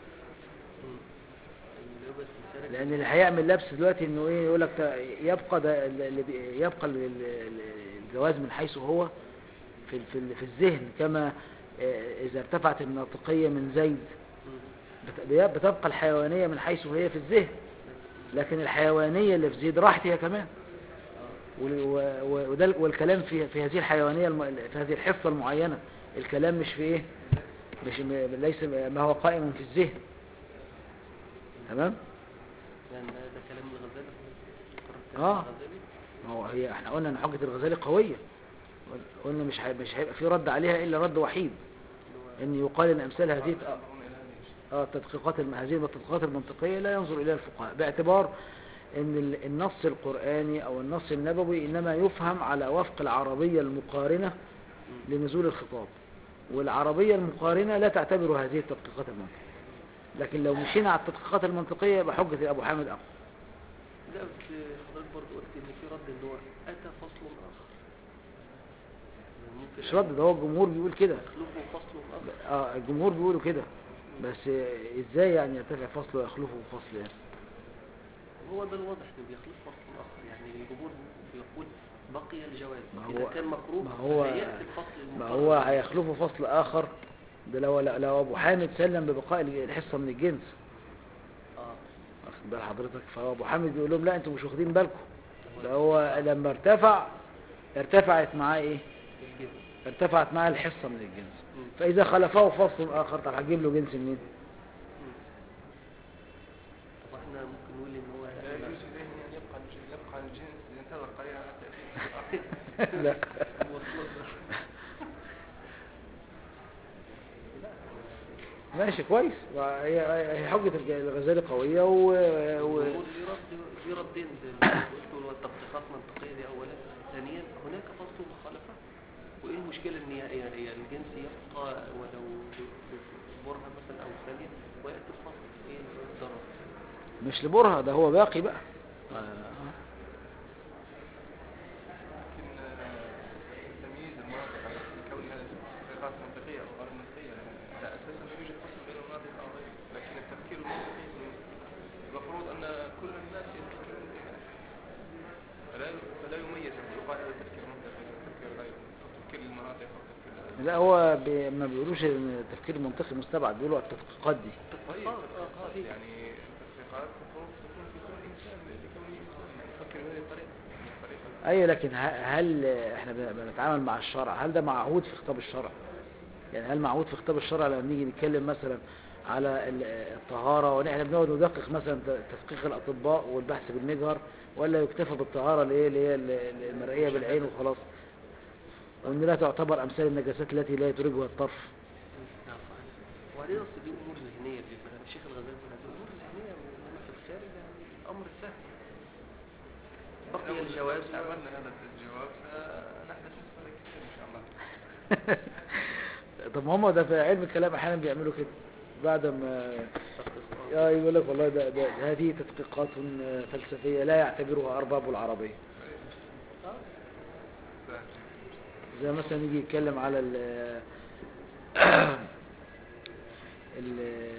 اللي هو بس مثالك لان اللي هيعمل لبس دلوقتي انه ايه يقول لك يبقى ده اللي بي- يبقى ال- ال- الجواز من حيث هو في ال- في ال- في الذهن كما آه، اذا ارتفعت الناطقية من زيد بت- بي- بتبقى الحيوانية من حيث هي في الذهن لكن الحيوانية اللي في زيد راحت هي كمان وال- و- و- وده ال- والكلام في في هذه الحيوانية الم- في هذه الحصة المعينة الكلام مش في ايه مش م- ليس ما هو قائم في الذهن تمام لأن ده كلام الغزالي قرأت آه. كلام الغزالي ما هو هي احنا قلنا ان حجة الغزالي قوية قلنا مش هيبقى مش هيبقى في رد عليها الا رد وحيد ان يقال ان امثال هذه ينظرون إلى هذه اه التدقيقات الم- هذه التدقيقات المنطقية لا ينظر إليها الفقهاء باعتبار ان ال- النص القرآني او النص النبوي انما يفهم على وفق العربية المقارنة لنزول الخطاب والعربية المقارنة لا تعتبر هذه التدقيقات المنطقية لكن لو مشينا على التدقيقات المنطقية يبقى حجة ابو حامد اقوى لا بس حضرتك برضه قلت ان في رد ان هو اتى فصل اخر ممكن مش رد ده هو الجمهور بيقول كده يخلفه فصل اخر اه الجمهور بيقولوا كده بس آه، ازاي يعني يرتفع فصل ويخلفه فصل يعني هو ده الواضح انه بيخلف فصل اخر يعني الجمهور بيقول بقي الجواز ما اذا هو- كان مكروه ما هو- هياتي الفصل ما المقرر. هو هيخلفه فصل اخر ده لو لو ابو حامد سلم ببقاء الحصة من الجنس اه واخد بال حضرتك فهو ابو حامد بيقول لهم لا انتوا مش واخدين بالكم ده هو لما ارتفع ارتفعت معاه ايه الجنس ارتفعت معاه الحصة من الجنس مم. فاذا خلفه فصل اخر طب هتجيب له جنس منين طب احنا ممكن نقول ان هو لا يجوز إليه أن يبقى الج- يبقى الجنس ينتظر قليلا حتى يأتي الآخر. لا مواصلات ماشي كويس هي هي حجة الج- الغزالي قوية و... و... الجمهور ليه رد ليه ردين زي ما قلت هو التدقيقات منطقية دي أولا ثانيا هناك فصل مخالفة وإيه المشكلة إن هي هي- هي الجنس يبقى ولو برهة مثلا أو ثانية ويأتي الفصل إيه الضرر مش لبرهة ده هو باقي بقى آه. لكن آه، تمييز المناطق على كونها تطبيقات منطقية أو غير منطقية لا أساسا لا يوجد فصل بين المناطق أو غيره لكن التفكير المنطقي المفروض أن كل الناس يفكرون بها فلا فلا يميز أن يقال هذا تفكير منطقي وتفكير غيره أو تفكير المناطق أو تفكير لا هو بي... ما بيقولوش ان التفكير المنطقي مستبعد بيقولوا على التدقيقات دي طيب آه، التطبيقات صحيح. يعني التطبيقات المفروض تكون في كل إنسان لكونه إنسان يعني يفكر بهذه الطريقة يعني الطريقة ايوه لكن ه- هل احنا بن- بنتعامل مع الشرع هل ده معهود في خطاب الشرع يعني هل معهود في خطاب الشرع لما نيجي نتكلم مثلا على ال- الطهارة ونحن بنقعد ندقق مثلا ت- تدقيق الأطباء والبحث بالمجهر ولا يكتفى بالطهارة اللي هي اللي هي ال- ال- المرئية بالعين وخلاص وان لا تعتبر امثال النجاسات التي لا يدرجها الطرف نعم صحيح وبعدين أصل دي أمور ذهنية بيبقى الشيخ الغزالي بيقول هذه أمور ذهنية إنما في الخارج يعني الأمر سهل بقي لو الجواز استعملنا هذا الجواب فنحدث نسبة كثير إن شاء الله طب ما هم ده في علم الكلام احيانا بيعملوا كده بعد ما آه يقول لك والله ده, ده هذه تدقيقات فلسفية لا يعتبرها أرباب العربية زي مثلا يجي يتكلم على ال ال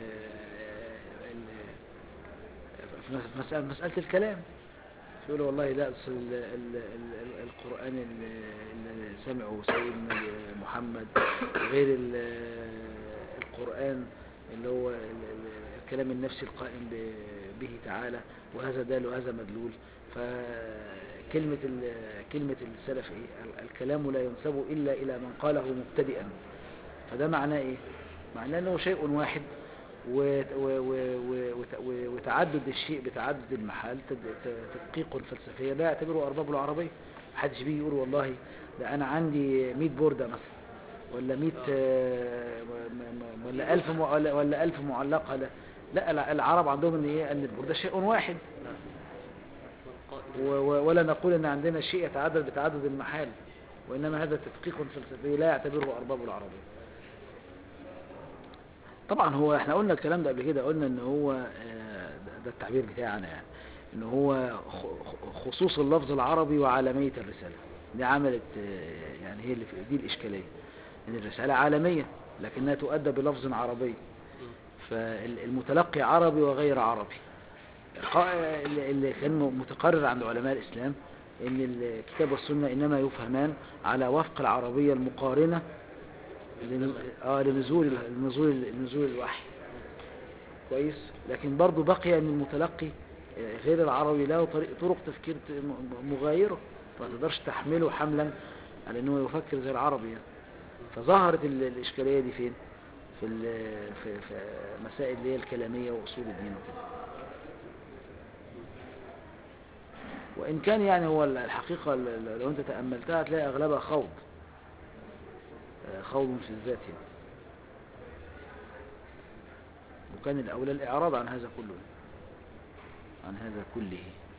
ال- في مسألة, مسألة الكلام يقول والله لا أصل ال- ال- ال- القرآن اللي اللي سمعه سيدنا محمد غير ال- القرآن اللي هو ال- ال- الكلام النفسي القائم ب- به تعالى وهذا دال وهذا مدلول فكلمة ال- كلمة السلف ايه ال- الكلام لا ينسب إلا إلى من قاله مبتدئا فده معناه ايه معناه انه شيء واحد و- و- و- و- وت- و- وتعدد الشيء بتعدد المحال تد- ت- تدقيق فلسفيا لا يعتبره أرباب العربية محدش بيجي يقول والله ده أنا عندي 100 بوردة مثلا ولا 100 آه، م- م- ولا 1000 م- ولا- ولا 1000 معلقة لا لا الع- العرب عندهم ان ايه ان البوردة شيء واحد نعم و- و- ولا نقول ان عندنا شيء يتعدد بتعدد المحال وانما هذا تدقيق فلسفي لا يعتبره ارباب العربية طبعا هو احنا قلنا الكلام ده قبل كده قلنا ان هو آه، ده ده التعبير بتاعنا يعني ان هو خ- خ- خصوص اللفظ العربي وعالمية الرسالة دي عملت آه، يعني هي اللي في دي الاشكالية ان الرسالة عالمية لكنها تؤدى بلفظ عربي فالمتلقي عربي وغير عربي قا- اللي اللي كان متقرر عند علماء الإسلام ان الكتاب والسنة انما يفهمان على وفق العربية المقارنة لن- آه لنزول لنزول نزول الوحي كويس لكن برضو بقي ان المتلقي آه، غير العربي له طريق طرق تفكير ت- م- مغايرة ما تقدرش تحمله حملا على انه يفكر زي العربي يعني. فظهرت ال- الاشكالية دي فين في, ال- في, في مسائل اللي هي الكلامية واصول الدين وكده وإن كان يعني هو الحقيقة ل- ل- لو أنت تأملتها هتلاقي أغلبها خوض آه، خوض في الذات يعني وكان الأولى الإعراض عن هذا كله عن هذا كله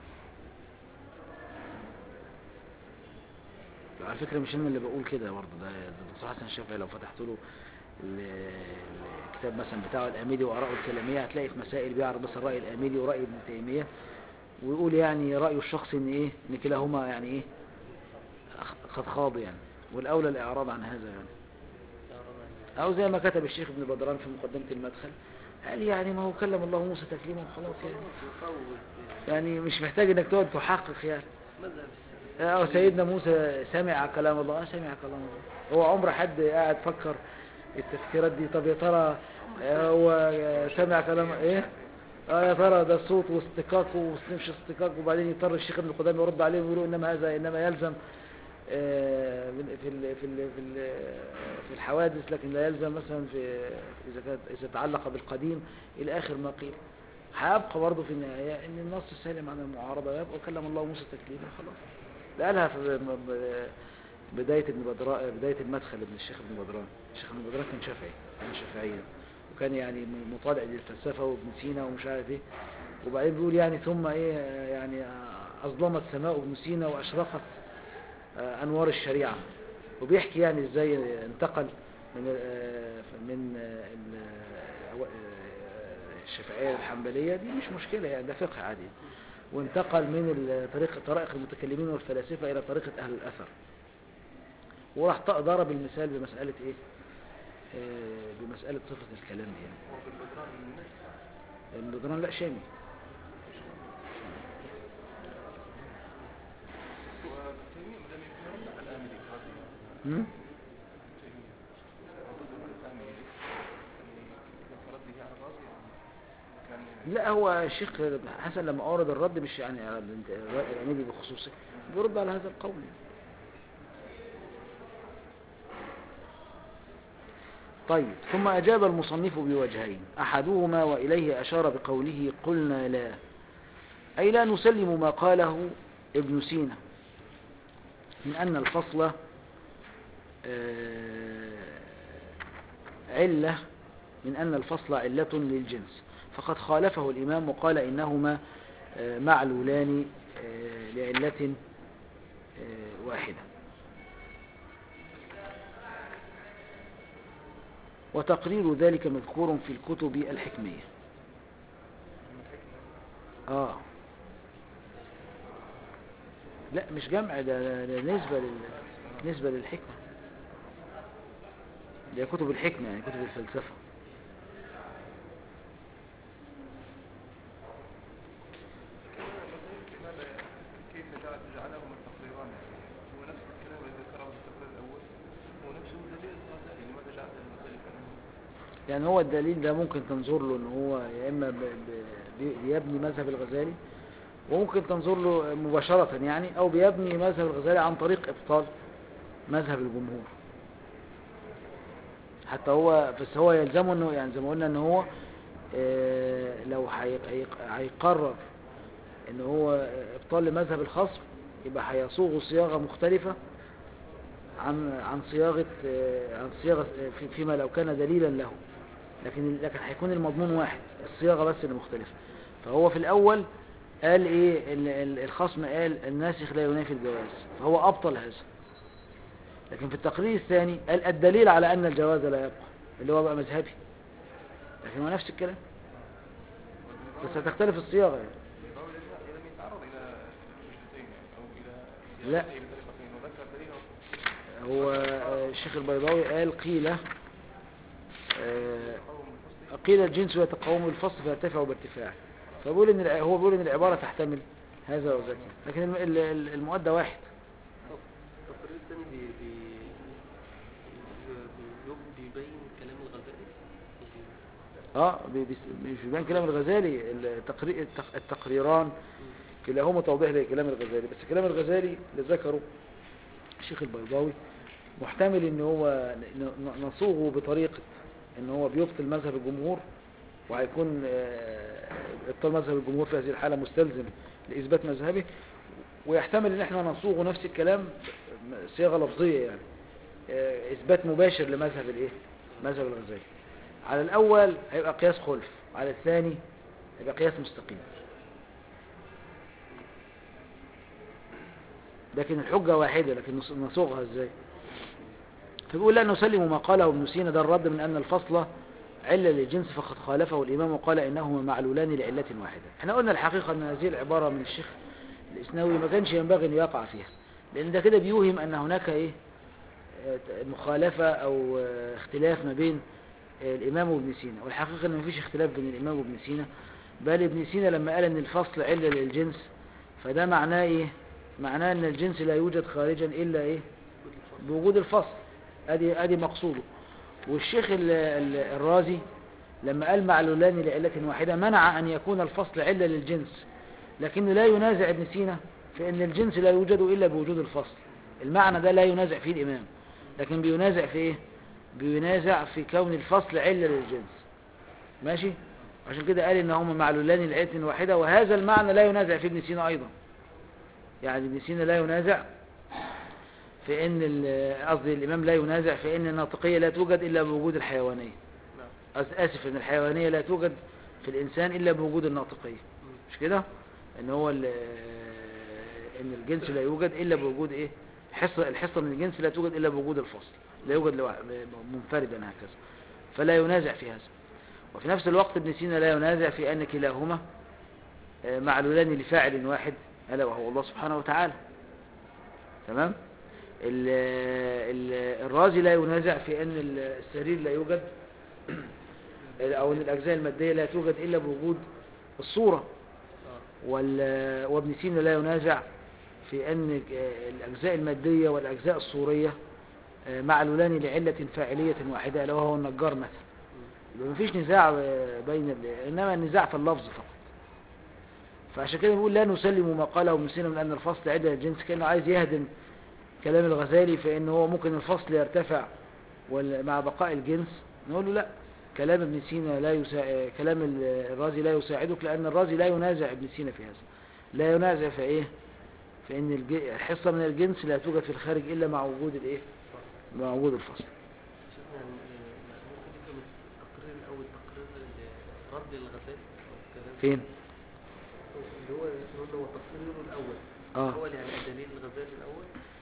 على فكرة مش أنا اللي بقول كده برضه ده ده الدكتور حسن الشافعي لو فتحت له ال- الكتاب مثلا بتاعه الآمدي وآراءه الكلامية هتلاقي في مسائل بيعرض بس الرأي الآمدي ورأي ابن تيمية ويقول يعني رأيه الشخصي إن إيه إن كلاهما يعني إيه أخ- قد خاض يعني والأولى الإعراض عن هذا يعني أو زي ما كتب الشيخ ابن بدران في مقدمة المدخل قال يعني ما هو كلم الله موسى تكليما خلاص يعني يفوت يعني مش محتاج انك تقعد تحقق يعني مذهب السلف اه سيدنا موسى سمع كلام الله اه سمع كلام الله هو عمر حد قاعد فكر التفكيرات دي طب يا ترى آه، هو سمع كلام ايه اه يا ترى ده الصوت واصطكاكه مش اصطكاك وبعدين يضطر الشيخ ابن قدامه يرد عليه ويقول انما هذا انما يلزم آه، من- في ال في ال في ال في الحوادث لكن لا يلزم مثلا في اذا كانت اذا تعلق بالقديم الى اخر ما قيل هيبقى برضه في النهايه ان النص سالم عن المعارضه ويبقى كلم الله موسى تكليما خلاص ده قالها في ب- ب- بدايه ابن بدراء بدايه المدخل ابن الشيخ ابن بدران الشيخ ابن بدران كان شافعي كان شافعيا وكان يعني م- مطالع للفلسفه وابن سينا ومش عارف ايه وبعدين بيقول يعني ثم ايه يعني اظلمت سماء ابن سينا واشرقت آه، انوار الشريعه وبيحكي يعني ازاي انتقل من آه، من آه، ال- آه، آه، الشافعيه للحنبليه دي مش مشكله يعني ده فقه عادي وانتقل من ال- طريق طرائق المتكلمين والفلاسفه الى طريقه اهل الاثر وراح ط- ضرب المثال بمساله ايه آه، بمساله صفه الكلام دي يعني هو بالبدران من الناس ابن بدران لا شامي وتيمية ما دام يكون رد على الآمري قصدي هم؟ تيمية ضد الآمري يعني كان رده على الرازي يعني كان لا هو الشيخ حسن لما أورد الرد مش يعني على الرأي الأميري بخصوصه بيرد على هذا القول طيب ثم أجاب المصنف بوجهين أحدهما وإليه أشار بقوله قلنا لا أي لا نسلم ما قاله ابن سينا من أن الفصل آه، علة من أن الفصل علة للجنس فقد خالفه الإمام وقال إنهما آه، معلولان آه، لعلة آه، واحدة وتقرير ذلك مذكور في الكتب الحكمية آه لا مش جمع ده, ده نسبة لل... نسبة للحكمة دي كتب الحكمة يعني كتب الفلسفة لماذا كيف جعل جعلهما التقريران يعني هو نفس الكلام الذي ذكره في التقرير الأول هو نفسه دليل الغزالي لماذا جعل الغزالي كلامه يعني هو الدليل ده ممكن تنظر له ان هو يا اما ب- ب- بي- بيبني مذهب الغزالي وممكن تنظر له مباشرة يعني او بيبني مذهب الغزالي عن طريق ابطال مذهب الجمهور حتى هو بس هو يلزمه انه يعني زي ما قلنا ان هو آه، لو هي- هي- هيقرر ان هو ابطال لمذهب الخصم يبقى هيصوغ صياغة مختلفة عن عن صياغة آه، عن صياغة آه، في- فيما لو كان دليلا له لكن لكن هيكون المضمون واحد الصياغة بس اللي مختلفة فهو في الأول قال إيه ال- ال- الخصم قال الناسخ لا ينافي الجواز فهو أبطل هذا لكن في التقرير الثاني قال الدليل على أن الجواز لا يبقى اللي هو بقى مذهبي لكن هو نفس الكلام بس هتختلف الصياغة يعني الباب لم لم يتعرض إلى وجهتين يعني أو إلى لا. صياغته بطريقتين وذكر دليله هو آه، الشيخ البيضاوي قال قيل آه، قوم الفصل قيل الجنس يتقوم بالفصل فيرتفع بارتفاع فبيقول ان الع- هو بيقول ان العبارة تحتمل هذا وذاك لكن الم- ال- ال- المؤدى واحد التقرير الثاني بي بي بي- بيبين كلام الغزالي اه بي- بيس- مش بيبان كلام الغزالي التقري- التق- التقريران كلاهما توضيح لكلام الغزالي بس كلام الغزالي اللي ذكره الشيخ البيضاوي محتمل ان هو ن- ن- نصوغه بطريقة ان هو بيبطل مذهب الجمهور وهيكون آه، ابطال مذهب الجمهور في هذه الحالة مستلزم لإثبات مذهبه ويحتمل ان احنا نصوغ نفس الكلام صيغه لفظيه يعني آه، اثبات مباشر لمذهب الايه مذهب الغزالي على الاول هيبقى قياس خلف على الثاني هيبقى قياس مستقيم لكن الحجه واحده لكن نص- نصوغها ازاي فبيقول لا نسلم ما قاله ابن سينا ده الرد من ان الفصل علة للجنس فقد خالفه الإمام وقال إنهما معلولان لعلة واحدة احنا قلنا الحقيقة أن هذه العبارة من الشيخ الإسناوي ما كانش ينبغي أن يقع فيها لأن ده كده بيوهم أن هناك إيه آه، مخالفة أو آه، اختلاف ما بين آه، الإمام وابن سينا والحقيقة أن ما فيش اختلاف بين الإمام وابن سينا بل ابن سينا لما قال أن الفصل علة للجنس فده معناه إيه معناه أن الجنس لا يوجد خارجا إلا إيه بوجود الفصل ادي ادي مقصوده والشيخ ال- ال- الرازي لما قال معلولان لعلة واحدة منع أن يكون الفصل علة للجنس لكنه لا ينازع ابن سينا في أن الجنس لا يوجد إلا بوجود الفصل المعنى ده لا ينازع فيه الإمام لكن بينازع في إيه بينازع في كون الفصل علة للجنس ماشي عشان كده قال إن هما معلولان لعلة واحدة وهذا المعنى لا ينازع فيه ابن سينا أيضا يعني ابن سينا لا ينازع في ان ال- قصدي الامام لا ينازع في ان الناطقيه لا توجد الا بوجود الحيوانيه نعم أس- اسف ان الحيوانيه لا توجد في الانسان الا بوجود الناطقيه مش كده ان هو ال- ان الجنس لا يوجد الا بوجود ايه حصه الحصه من الجنس لا توجد الا بوجود الفصل لا يوجد لوح- منفردا هكذا فلا ينازع في هذا وفي نفس الوقت ابن سينا لا ينازع في ان كلاهما آه، معلولان لفاعل واحد الا وهو الله سبحانه وتعالى تمام ال- ال- الرازي لا ينازع في ان ال- السرير لا يوجد او ان الاجزاء الماديه لا توجد الا بوجود الصوره اه وال- وابن سينا لا ينازع في ان الاجزاء الماديه والاجزاء الصوريه آه، معلولان لعله فاعليه واحده الا وهو النجار مثلا مم. يبقى مفيش نزاع آه، بين ال- انما النزاع في اللفظ فقط فعشان كده بيقول لا نسلم ما قاله ابن سينا من ان الفصل عده الجنس كانه عايز يهدم كلام الغزالي في ان هو ممكن الفصل يرتفع وال- مع بقاء الجنس نقول له لا كلام ابن سينا لا يسا... كلام ال- الرازي لا يساعدك لان الرازي لا ينازع ابن سينا في هذا لا ينازع في ايه في ان الج... الحصه من الجنس لا توجد في الخارج الا مع وجود الايه مع وجود الفصل شيخنا آه، ممكن يفهم التقرير الاول تقرير ال- رد الغزالي أو الكلام فين اللي هو اللي هو تقريره الاول اه هو يعني دليل الغزالي الاول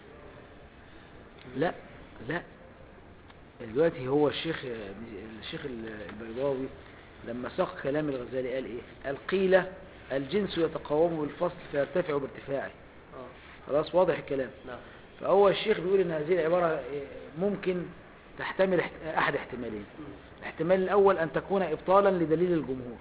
لا لا دلوقتي هو الشيخ الشيخ البيضاوي لما ساق كلام الغزالي قال ايه قال قيل الجنس يتقاوم بالفصل فيرتفع بارتفاعه اه خلاص واضح الكلام نعم فهو الشيخ بيقول ان هذه العبارة ممكن تحتمل احت- احد احتمالين مم. الاحتمال الاول ان تكون ابطالا لدليل الجمهور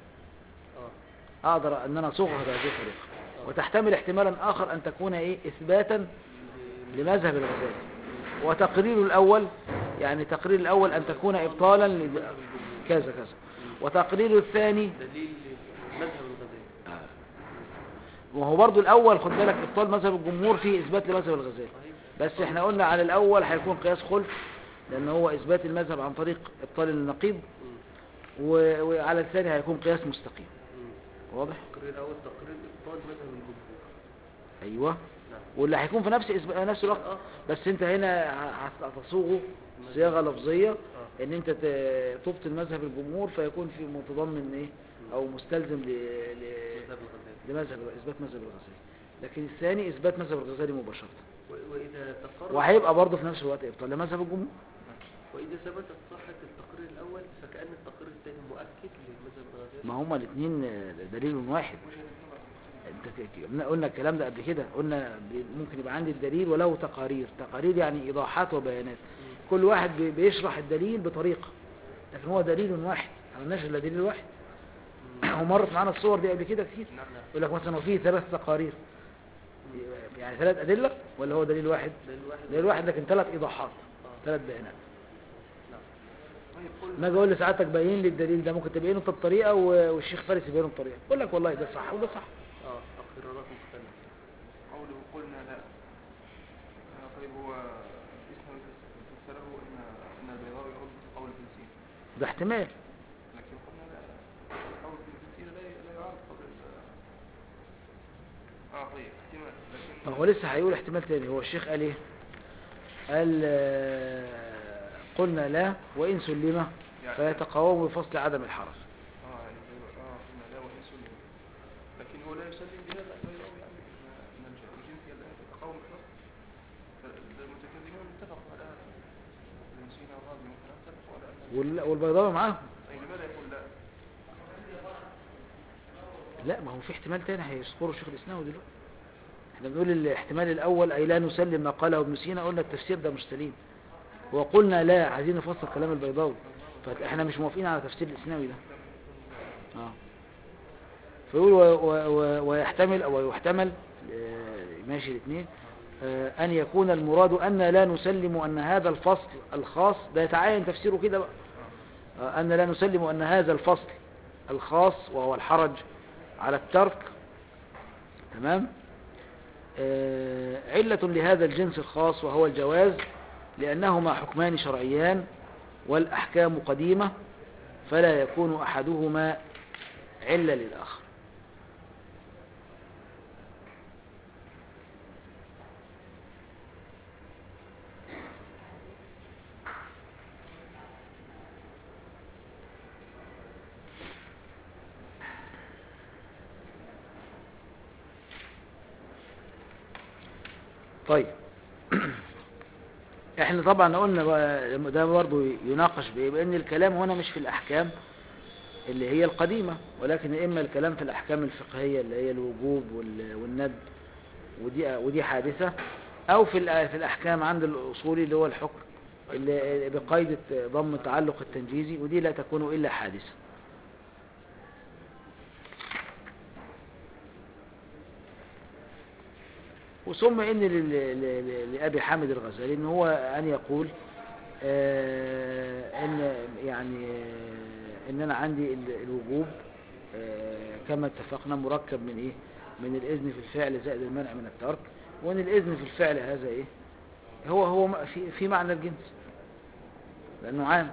اه اقدر ان انا اصوغها بهذه الطريقة وتحتمل احتمالا اخر ان تكون ايه اثباتا لمذهب الغزالي وتقرير الأول يعني تقرير الأول أن تكون إبطالا لد- مذهب الجمهور كذا كذا وتقرير الثاني دليل مذهب الغزالي وهو برضو الأول خد بالك إبطال مذهب الجمهور فيه إثبات لمذهب الغزالي صحيح بس احنا قلنا على الأول هيكون قياس خلف لأن هو إثبات المذهب عن طريق إبطال النقيض مم. و- وعلى الثاني هيكون قياس مستقيم مم. واضح؟ تقرير اول تقرير ابطال مذهب الجمهور أيوه نعم واللي هيكون في نفس إثب- نفس الوقت اه بس انت هنا ه- هتصوغه صياغة لفظية اه ان انت ت- تبطل مذهب الجمهور فيكون في متضمن ايه او مستلزم ل... ل... مذهب الغزالي لمذهب اثبات مذهب الغزالي لكن الثاني اثبات مذهب الغزالي مباشرة و- واذا تقرر وهيبقى برضه في نفس الوقت ابطال لمذهب الجمهور واذا ثبتت صحه التقرير الاول فكان التقرير الثاني مؤكد لمذهب الغزالي ما هما الاثنين دليل واحد انت ك- قلنا- قلنا الكلام ده قبل كده قلنا بي- ممكن يبقى عندي الدليل وله تقارير تقارير يعني ايضاحات وبيانات كل واحد بي- بيشرح الدليل بطريقة لكن هو دليل واحد ما قلناش الا دليل واحد ومرت معانا الصور دي قبل كده كتير نعم يقول لك مثلا وفيه ثلاث تقارير يعني ثلاث أدلة ولا هو دليل واحد دليل واحد دليل واحد لكن ثلاث إيضاحات اه ثلاث بيانات نعم طيب قل ما اقول لسعادتك بين لي الدليل ده ممكن تبينه انت بطريقة و- والشيخ فارس يبينه بطريقة يقول لك والله ده صح وده صح اه تقريرات مختلفه قوله قلنا لا آه، طيب هو اسمه فسره ان ان البيضاوي يرد قول ابن سينا ده احتمال لكن قلنا لا قول ابن سينا لا لا يعارض قول ال- اه طيب احتمال لكن هو لسه هيقول احتمال تاني هو الشيخ قال ايه قال آه، قلنا لا وإن سلم يعني فيتقاوم بفصل عدم الحرج اه يعني زي ما- اه قلنا لا وإن سلم لكن هو لا يسلم بهذا البيضاوي يعني ان إن الج- الجنس هي الآن تتقاوم بالفصل فالمتكلمون اتفقوا على هذا ابن سينا والرازي مثلا اتفقوا على ان وال- والبيضاوي معاه طيب لماذا يقول لا؟ لا ما هو في احتمال تاني هيذكره الشيخ الإسلامي دلوقتي احنا بنقول الاحتمال الأول أي لا نسلم ما قاله ابن سينا قلنا التفسير ده مش سليم وقلنا لا عايزين نفسر كلام البيضاوي فاحنا مش موافقين على تفسير الإسلامي ده اه فيقول و- و- و- ويحتمل أو يحتمل آه، ماشي الاثنين آه، أن يكون المراد أن لا نسلم أن هذا الفصل الخاص ده يتعين تفسيره كده بقى آه، أن لا نسلم أن هذا الفصل الخاص وهو الحرج على الترك تمام آه، علة لهذا الجنس الخاص وهو الجواز لأنهما حكمان شرعيان والأحكام قديمة فلا يكون أحدهما علة للآخر طيب احنا طبعا قلنا بقى ده برضه يناقش بايه بان الكلام هنا مش في الاحكام اللي هي القديمة ولكن اما الكلام في الاحكام الفقهية اللي هي الوجوب وال- والند ودي ودي حادثة او في الأ- في الاحكام عند الاصولي اللي هو الحكم اللي بقيد ضم التعلق التنجيزي ودي لا تكون الا حادثة وثم ان لل- ل- ل- لابي حامد الغزالي ان هو ان يقول آه، ان يعني آه، ان انا عندي ال- الوجوب آه، كما اتفقنا مركب من ايه من الاذن في الفعل زائد المنع من الترك وان الاذن في الفعل هذا ايه هو هو م- في في معنى الجنس لانه عام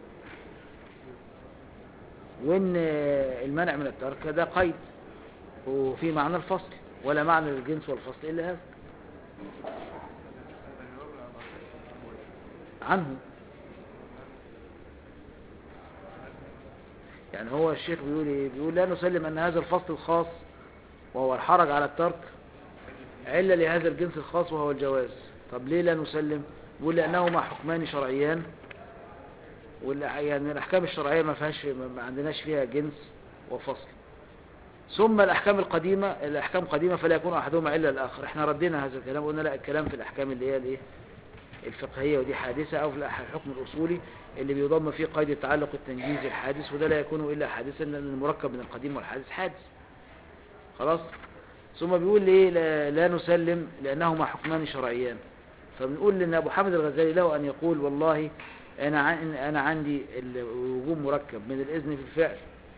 وان آه، المنع من الترك ده قيد وفي معنى الفصل ولا معنى للجنس والفصل الا هذا هذا جواب على الأول عنه يعني هو الشيخ بيقول ايه بيقول لا نسلم ان هذا الفصل الخاص وهو الحرج على الترك علة لهذا الجنس الخاص وهو الجواز طب ليه لا نسلم بيقول لانهما حكمان شرعيان والأح- يعني الاحكام الشرعيه ما فيهاش ما ما عندناش فيها جنس وفصل ثم الاحكام القديمه الاحكام قديمه فلا يكون احدهما الا الاخر احنا ردينا هذا الكلام قلنا لا الكلام في الاحكام اللي هي الايه الفقهية ودي حادثة أو في الأح- الحكم الأصولي اللي بيضم فيه قيد التعلق التنجيزي الحادث وده لا يكون إلا حادثا لأن المركب من القديم والحادث حادث خلاص ثم بيقول ليه لا, لا نسلم لأنهما حكمان شرعيان فبنقول لأن أبو حامد الغزالي له أن يقول والله أنا عن- أنا عندي الوجوب مركب من الإذن في الفعل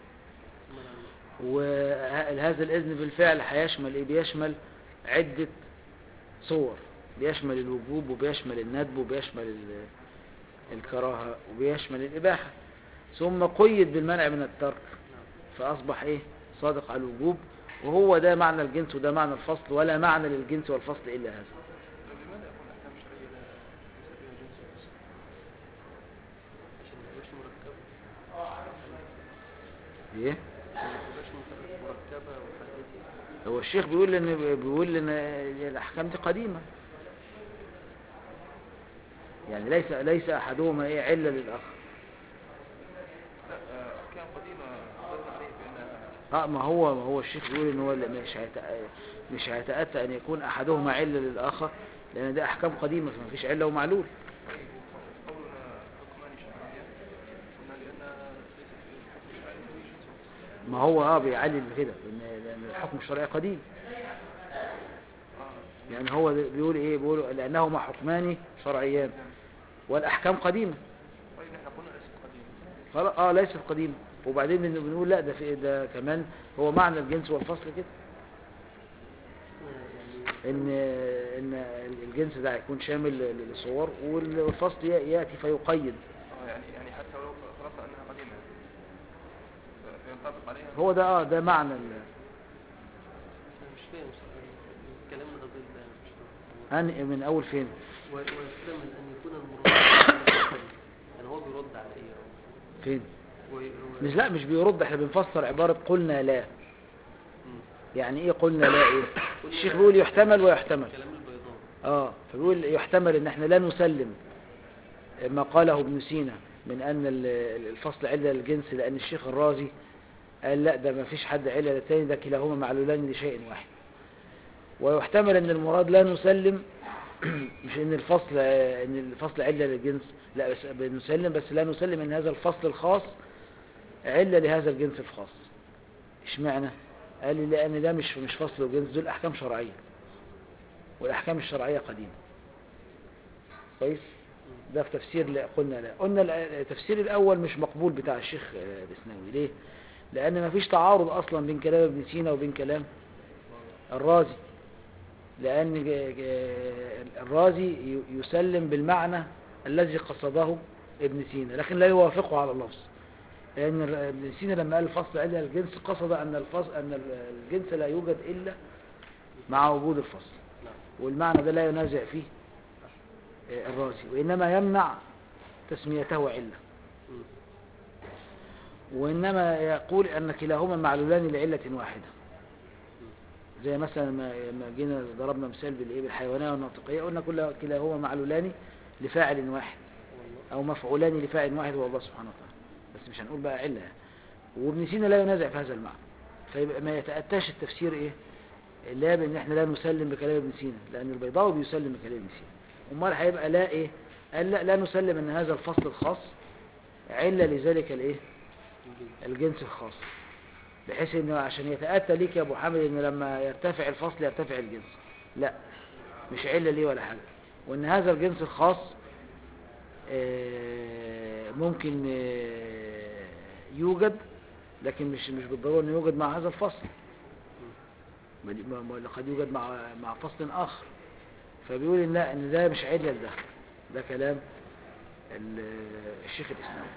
وهذا الإذن في الفعل هيشمل إيه بيشمل عدة صور بيشمل الوجوب وبيشمل الندب وبيشمل ال- الكراهة وبيشمل الإباحة ثم قيد بالمنع من الترك فأصبح إيه صادق على الوجوب وهو ده معنى الجنس وده معنى الفصل ولا معنى للجنس والفصل إلا هذا طيب لماذا يكون الأحكام الشرعية لا ليس فيها جنس وفصل؟ عشان ما تبقاش مركبة إيه عشان ما تبقاش مت- مركبة وحاجات هو الشيخ بيقول ان بيقول ان الاحكام دي قديمه يعني ليس ليس احدهما ايه عله للاخر لا آه، أحكام قديمة ردنا عليه بأنها اه ما هو ما هو الشيخ بيقول ان هو لا- مش هيتأ- مش هيتاتى ان يكون احدهما عله للاخر لان ده احكام قديمه فما فيش عله ومعلول قولنا حكمان شرعيا قلنا لأن ليس في الحكم الشرعي فيه جنس وفصل ما هو اه بيعلل بكده لان لأن الحكم الشرعي قديم آه يعني هو ده بيقول ايه بيقول لانهما حكمان شرعيان والاحكام قديمه طيب نحن قلنا ليست قديمة خلاص اه ليست قديمة وبعدين بن- بنقول لا ده في ده كمان هو معنى الجنس والفصل كده يعني ان ان الجنس ده هيكون شامل للصور والفصل ي- ياتي فيقيد اه يعني يعني حتى ولو فرضنا انها قديمه ف- فينطبق عليها هو ده اه ده معنى ال- أنا مش فاهم صراحة الكلام الغزال ده أن من أول فين و- ويحتمل أن يكون المراد يعني هو بيرد على إيه فين و- و- مش لا مش بيرد احنا بنفسر عبارة قلنا لا مم. يعني ايه قلنا لا ايه الشيخ بيقول يحتمل ويحتمل كلام البيضاوي اه فبيقول يحتمل ان احنا لا نسلم ما قاله ابن سينا من ان ال- الفصل علة للجنس لان الشيخ الرازي قال لا ده ما فيش حد علة للتاني ده كلاهما معلولان لشيء واحد ويحتمل ان المراد لا نسلم مش ان الفصل ان الفصل علة للجنس لا بس بنسلم بس لا نسلم ان هذا الفصل الخاص علة لهذا الجنس الخاص اشمعنى قال لي لان ده مش مش فصل وجنس دول احكام شرعيه والأحكام الشرعية قديمة كويس ده في تفسير لا قلنا لا قلنا لا- التفسير الأول مش مقبول بتاع الشيخ آه، الإسناوي ليه لأن ما فيش تعارض أصلا بين كلام ابن سينا وبين كلام الرازي لأن ج- ج- الرازي ي- يسلم بالمعنى الذي قصده ابن سينا لكن لا يوافقه على اللفظ لأن الر- ابن سينا لما قال الفصل علة الجنس قصد أن الفصل أن ال- الجنس لا يوجد إلا مع وجود الفصل نعم والمعنى ده لا ينازع فيه آه، الرازي وإنما يمنع تسميته علة مم. وإنما يقول أن كلاهما معلولان لعلة واحدة زي مثلا ما ما جينا ضربنا مثال بالإيه بالحيوانية والناطقية قلنا كل كلاهما معلولان لفاعل واحد والله أو مفعولان لفاعل واحد هو الله سبحانه وتعالى بس مش هنقول بقى علة يعني. وابن سينا لا ينازع في هذا المعنى فيبقى ما يتأتاش التفسير إيه لا بأن احنا لا نسلم بكلام ابن سينا لأن البيضاوي بيسلم بكلام ابن سينا أمال هيبقى لا إيه قال لا, لا نسلم أن هذا الفصل الخاص علة لذلك الإيه الجنس. الجنس الخاص بحيث انه عشان يتأتى ليك يا ابو حامد ان لما يرتفع الفصل يرتفع الجنس لا مش علة ليه ولا حاجة وان هذا الجنس الخاص آه، ممكن آه، يوجد لكن مش مش بالضرورة انه يوجد مع هذا الفصل بل ما- ما- قد يوجد مع مع فصل اخر فبيقول ان لا ان ده مش علة لده ده كلام ال- الشيخ الاسلامي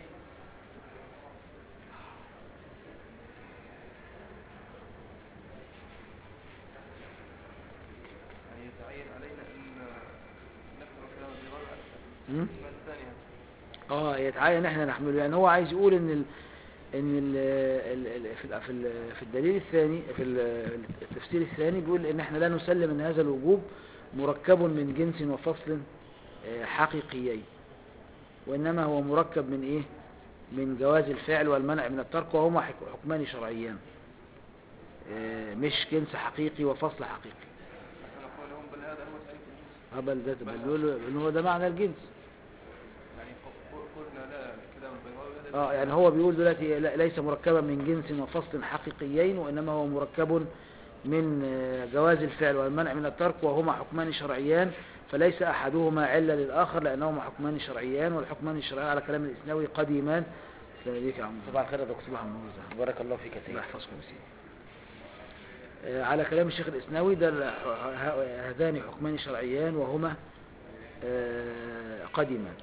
يعني يتعين علينا أن نحمل كلام البيضاوي على مم؟ القسمة الثانية اه يتعين احنا نحمله يعني هو عايز يقول ان ال ان ال ال ال في ال- في ال- في الدليل الثاني في ال- التفسير الثاني بيقول ان احنا لا نسلم ان هذا الوجوب مركب من جنس وفصل آه، حقيقيين وانما هو مركب من ايه من جواز الفعل والمنع من الترك وهما حك- حكمان شرعيان آه، مش جنس حقيقي وفصل حقيقي فنقول لهم بل هذا هو تعريف الجنس هبل ده بل بيقولوا ان هو ده معنى الجنس يعني ق- ق- قلنا لا لكلام البيضاوي هذا اه يعني هو بيقول دلوقتي لا- ليس مركبا من جنس وفصل حقيقيين وإنما هو مركب من آه، جواز الفعل والمنع من الترك وهما حكمان شرعيان فليس أحدهما علة للآخر لأنهما حكمان شرعيان والحكمان الشرعيان على كلام الإسناوي قديمان السلام عليكم يا عم صباح الخير يا دكتور صباح النور بارك الله فيك يا سيدي يحفظكم يا سيدي آه، على كلام الشيخ الإسناوي ده ال- ه- هذان حكمان شرعيان وهما آه، قديمان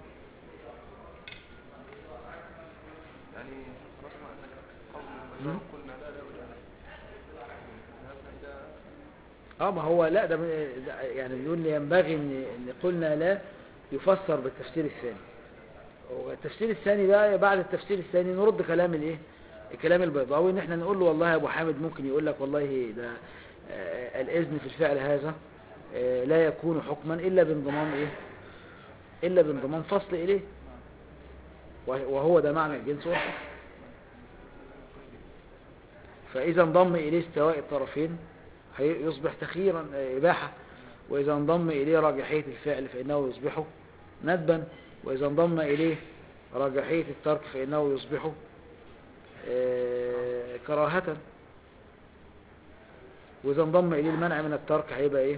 يعني عرفنا أن قول البيضاوي قلنا لا لا وجه له ذهبنا إلى اه ما هو لا ده ده يعني بيقول لي ينبغي ان ان قلنا لا يفسر بالتفسير الثاني والتفسير الثاني بقى بعد التفسير الثاني نرد كلام الايه كلام البيضاوي ان احنا نقول له والله يا ابو حامد ممكن يقول لك والله ده آه، الاذن في الفعل هذا آه، لا يكون حكما الا بانضمام ايه الا بانضمام فصل اليه وهو ده معنى الجنس والفصل فاذا انضم اليه استواء الطرفين هي- يصبح تخييرا آه، إباحة وإذا انضم إليه راجحية الفعل فإنه يصبح ندبا وإذا انضم إليه راجحية الترك فإنه يصبح آه، كراهة وإذا انضم إليه المنع من الترك هيبقى إيه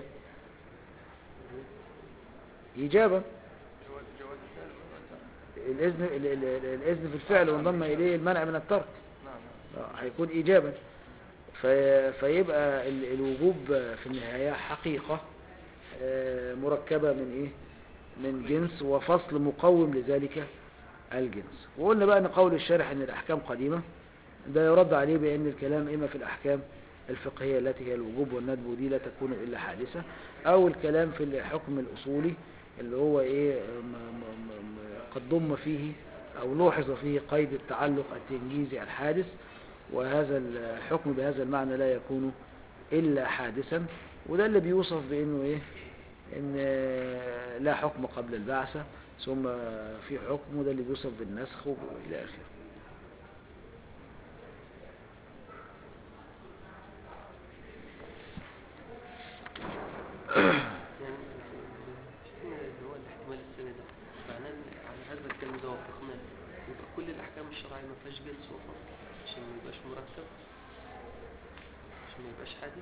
إيجابا جواز جواز الفعل والترك. الإذن, ال- ال- ال- الإذن في الفعل وانضم إليه المنع من الترك نعم نعم آه، هيكون إيجابا في فيبقى ال- الوجوب في النهاية حقيقة آه، مركبة من إيه من جنس وفصل مقوم لذلك الجنس وقلنا بقى أن قول الشارح أن الأحكام قديمة ده يرد عليه بأن الكلام إما في الأحكام الفقهية التي هي الوجوب والندب ودي لا تكون إلا حادثة أو الكلام في الحكم الأصولي اللي هو إيه م- م- م- قد ضم فيه أو لوحظ فيه قيد التعلق التنجيزي الحادث وهذا الحكم بهذا المعنى لا يكون إلا حادثا وده اللي بيوصف بأنه إيه إن لا حكم قبل البعثة ثم في حكم وده اللي بيوصف بالنسخ وإلى آخره يعني اللي هو الاحتمال الثاني ده معناه ان على هذا الكلام ده وافقناه يبقى كل الاحكام الشرعيه ما فيهاش جنس وفصل عشان ما يبقاش مركب عشان ما يبقاش حادث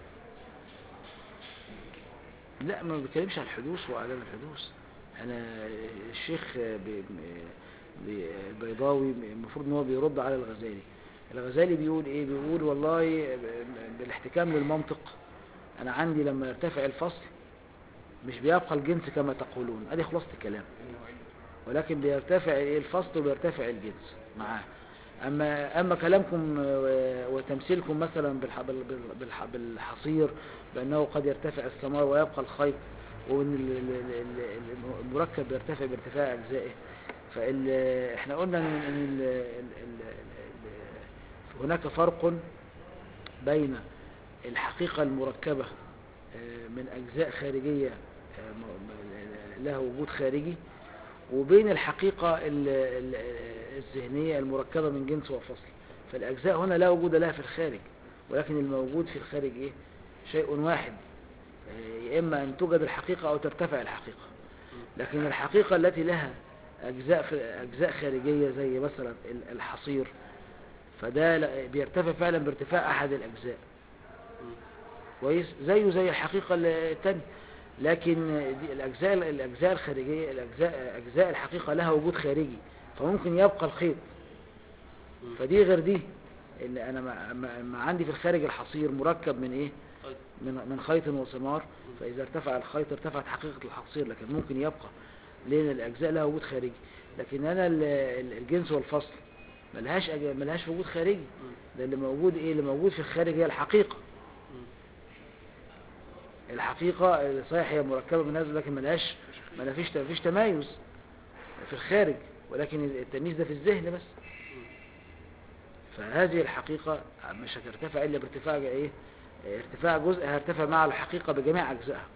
لا ما بيتكلمش عن الحدوث وعدم الحدوث انا الشيخ ب- ب- البيضاوي المفروض ان هو بيرد على الغزالي الغزالي بيقول ايه بيقول والله بالاحتكام للمنطق انا عندي لما يرتفع الفصل مش بيبقى الجنس كما تقولون ادي خلاصة الكلام ولكن بيرتفع إيه الفصل وبيرتفع الجنس معاه اما اما كلامكم و- وتمثيلكم مثلا بالح- بال- بال- بالح- بالحصير بانه قد يرتفع الثمار ويبقى الخيط وان ال- ال- ال- ال- المركب بيرتفع بارتفاع اجزائه فال احنا قلنا ان إن ال- ال- ال- ال- هناك فرق بين الحقيقة المركبة آه، من أجزاء خارجية آه، م- م- لها وجود خارجي وبين الحقيقة ال- ال- الذهنية المركبة من جنس وفصل فالأجزاء هنا لا وجود لها في الخارج ولكن الموجود في الخارج إيه؟ شيء واحد آه، يا إما أن توجد الحقيقة أو ترتفع الحقيقة لكن الحقيقة التي لها أجزاء, في أجزاء خارجية زي مثلا ال- الحصير فده لا- بيرتفع فعلا بارتفاع أحد الأجزاء كويس زيه زي الحقيقة الثانية لكن دي الأجزاء الأجزاء الخارجية الأجزاء أجزاء الحقيقة لها وجود خارجي فممكن يبقى الخيط فدي غير دي ان انا ما, ما, ما عندي في الخارج الحصير مركب من ايه طيب من من خيط وثمار فاذا ارتفع الخيط ارتفعت حقيقة الحصير لكن ممكن يبقى لان الاجزاء لها وجود خارجي لكن انا ال- ال- الجنس والفصل ملهاش أج- ملهاش وجود خارجي ده اللي موجود ايه اللي موجود في الخارج هي الحقيقة الحقيقة صحيح هي مركبة من هذا لكن ملهاش ما فيش فيش تمايز في الخارج ولكن التمييز ده في الذهن بس فهذه الحقيقة مش هترتفع إلا بارتفاع إيه ارتفاع جزء هيرتفع مع الحقيقة بجميع أجزائها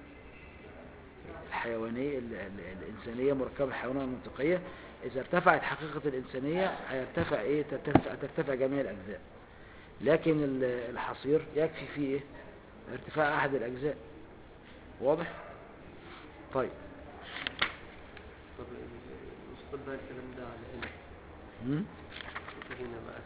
الحيوانية ال- ال- الإنسانية مركبة الحيوانية المنطقية إذا ارتفعت حقيقة الإنسانية هيرتفع إيه ترتفع, ترتفع جميع الأجزاء لكن ال- الحصير يكفي فيه إيه ارتفاع أحد الأجزاء واضح طيب طب نسقط بقى الكلام ده على هنا مم؟ هنا بقى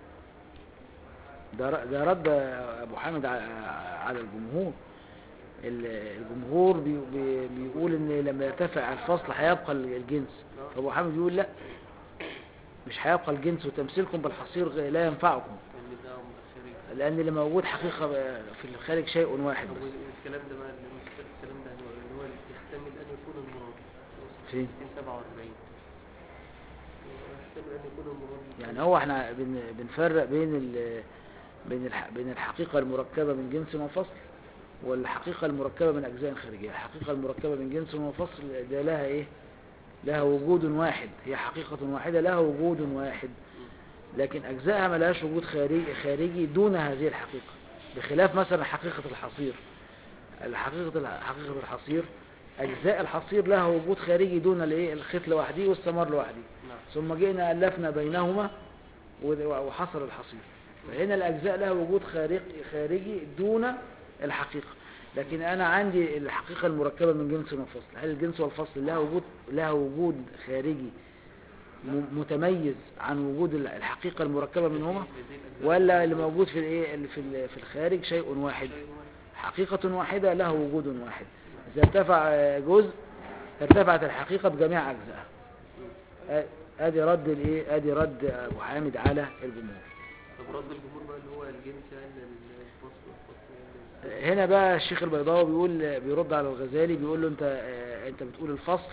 ده ر- ده رد ابو حامد ع- على الجمهور ال- الجمهور بي بي بيقول ان لما يرتفع الفصل هيبقى ال- الجنس فابو حامد بيقول لا مش هيبقى الجنس وتمثيلكم بالحصير غ- لا ينفعكم ان ده أمر خارجي لان اللي موجود حقيقة في الخارج شيء واحد طب بس الكلام ده بقى اللي نسقط الكلام ده هو اللي هو يحتمل ان يكون المراد فين 247 يحتمل ان يكون المراد يعني هو احنا بن بنفرق بين ال بين الح بين الحقيقة المركبة من جنس وفصل والحقيقة المركبة من أجزاء خارجية الحقيقة المركبة من جنس وفصل ده لها إيه لها وجود واحد هي حقيقة واحدة لها وجود واحد لكن أجزائها ما لهاش وجود خارجي خارجي دون هذه الحقيقة بخلاف مثلا حقيقة الحصير الحقيقة الح- حقيقة الحصير أجزاء الحصير لها وجود خارجي دون الإيه الخيط لوحده والثمر لوحده نعم ثم جئنا ألفنا بينهما و- وحصل الحصير فهنا الأجزاء لها وجود خارجي, خارجي دون الحقيقة لكن أنا عندي الحقيقة المركبة من جنس وفصل هل الجنس والفصل لها وجود لها وجود خارجي م- متميز عن وجود ال- الحقيقة المركبة منهما هذه الأجزاء ولا اللي موجود في الايه اللي في ال- في الخارج شيء واحد شيء واحد. حقيقة واحدة له وجود واحد إذا ارتفع جزء ارتفعت الحقيقة بجميع أجزائها آ- ادي رد الايه ادي رد ابو حامد على الجمهور طب رد الجمهور بقى اللي هو الجنس يعني الفصل والفصل يعني هنا بقى الشيخ البيضاوي بيقول بيرد على الغزالي بيقول له انت آه، انت بتقول الفصل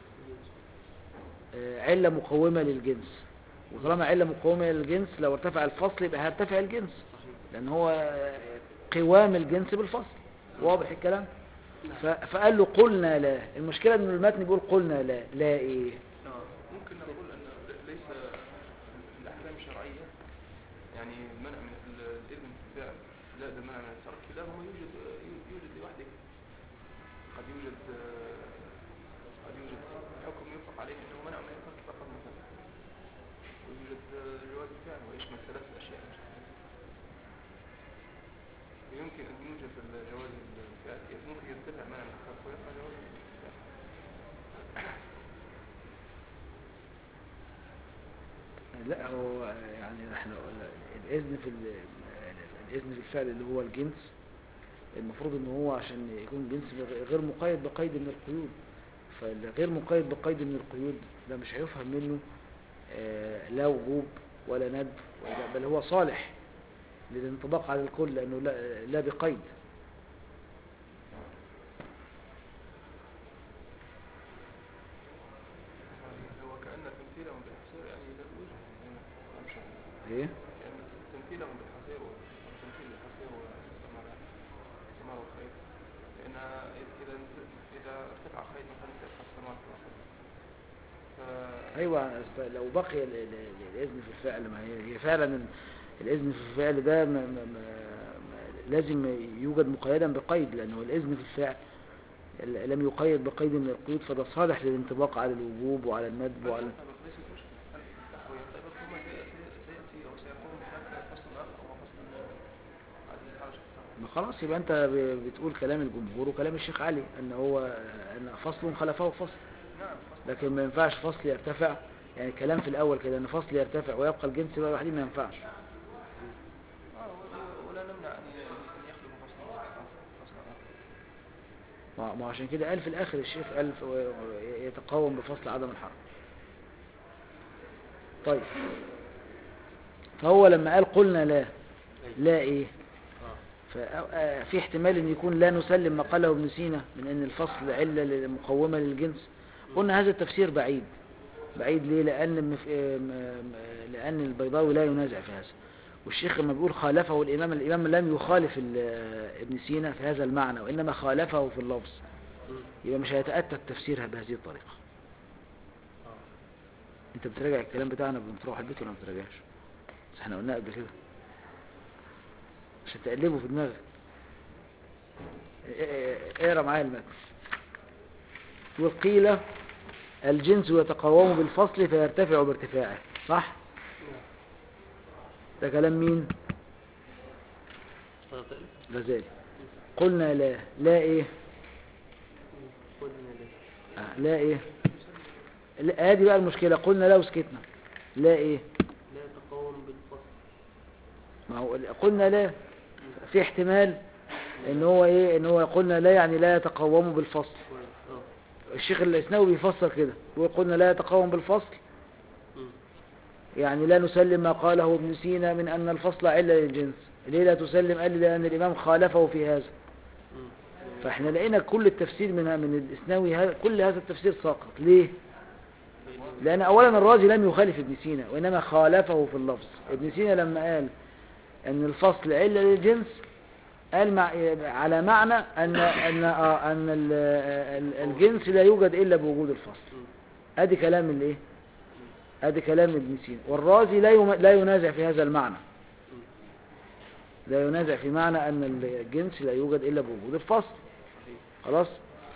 آه، علة مقومة للجنس وطالما علة مقومة للجنس لو ارتفع الفصل يبقى هيرتفع الجنس صحيح لان هو آه، قوام الجنس بالفصل واضح الكلام ف- فقال له قلنا لا المشكلة ان المتن بيقول قلنا لا لا ايه آه، ممكن نقول أن ليس من الأحكام الشرعية يعني المنع من ال- الإذن في الفعل لا ده منع من الترك لا هو يوجد يوجد لوحده قد يوجد قد يوجد حكم يطلق عليه أنه منع من الترك فقط مثلا ويوجد جواز الفعل ويشمل ثلاث أشياء مش ثلاثة. يمكن أن يوجد الجواز الفعل ممكن يتبع منع من الترك ويبقى جواز الفعل لا هو يعني احنا قلنا الاذن في ال- الاذن في الفعل اللي هو الجنس المفروض ان هو عشان يكون جنس غير مقيد بقيد من القيود فالغير مقيد بقيد من القيود ده مش هيفهم منه آه، لا وجوب ولا ندب ولا بل هو صالح للانطباق على الكل لانه لا, لا بقيد هو كأن تمثيلهم بالحصير يعني لا يوجد هنا مش ايه كأن تمثيلهم بالحصير وتمثيل الحصير والثمر الثمر والخير لأن إذا إذا ارتفع خير مثلا تبقى الثمر في الآخر ف ايوه أصل لو بقي ال- ال- ال- الاذن في الفعل ما هي هي فعلا ال- الاذن في الفعل ده ما ما ما ما لازم يوجد مقيدا بقيد لانه الاذن في الفعل ال- لم يقيد بقيد من القيود فده صالح للانطباق على الوجوب وعلى الندب وعلى ينطبق ليست مشكلة هو ينطبق ثم سي- سيأتي أو سيكون هناك فصل آخر وهو فصل عدم الحرج الثاني ما خلاص يبقى انت ب- بتقول كلام الجمهور وكلام الشيخ علي ان هو ان فصل خلفه فصل نعم فصل لكن ما ينفعش فصل يرتفع يعني كلام في الاول كده ان فصل يرتفع ويبقى الجنس بقى لوحده ما ينفعش آه، و- ولا نمنع أن ي- أن يخلق فصل آخر فصل آخر ما ما عشان كده قال في الاخر الشيخ قال ف- و- يتقاوم بفصل عدم الحرج طيب فهو لما قال قلنا لا لا ايه ففي احتمال ان يكون لا نسلم ما قاله ابن سينا من ان الفصل علة مقومة للجنس قلنا هذا التفسير بعيد بعيد ليه لان مف... م- م- لان البيضاوي لا ينازع في هذا والشيخ لما بيقول خالفه الامام الامام لم يخالف ال- ابن سينا في هذا المعنى وانما خالفه في اللفظ يبقى مش هيتأتى التفسير بهذه الطريقة انت بتراجع الكلام بتاعنا بنروح البيت ولا ما بتراجعش بس احنا قلناه قبل كده عشان تقلبه في دماغك اه- اه- اقرا معايا المتن وقيل الجنس يتقوم بالفصل فيرتفع بارتفاعه صح ده كلام مين غزالي غزالي قلنا لا لا ايه قلنا ليه آه، لا ايه لا ادي بقى المشكلة قلنا لا وسكتنا لا ايه لا يتقاوم بالفصل ما هو قلنا لا في احتمال ان هو ايه ان هو قلنا لا يعني لا يتقوم بالفصل كويس اه الشيخ الاسناوي بيفسر كده يقول قلنا لا يتقوم بالفصل مم. يعني لا نسلم ما قاله ابن سينا من ان الفصل علة للجنس ليه لا تسلم قال لي لان الامام خالفه في هذا مم. فاحنا لقينا كل التفسير من من الاسناوي هذا كل هذا التفسير ساقط ليه لأن أولا الرازي لم يخالف ابن سينا وإنما خالفه في اللفظ ابن سينا لما قال أن الفصل علة للجنس قال مع على معنى أن أن آه أن ال- ال- الجنس لا يوجد إلا بوجود الفصل أدي كلام الإيه؟ أدي كلام ابن سينا والرازي لا يم- لا ينازع في هذا المعنى لا ينازع في معنى أن الجنس لا يوجد إلا بوجود الفصل خلاص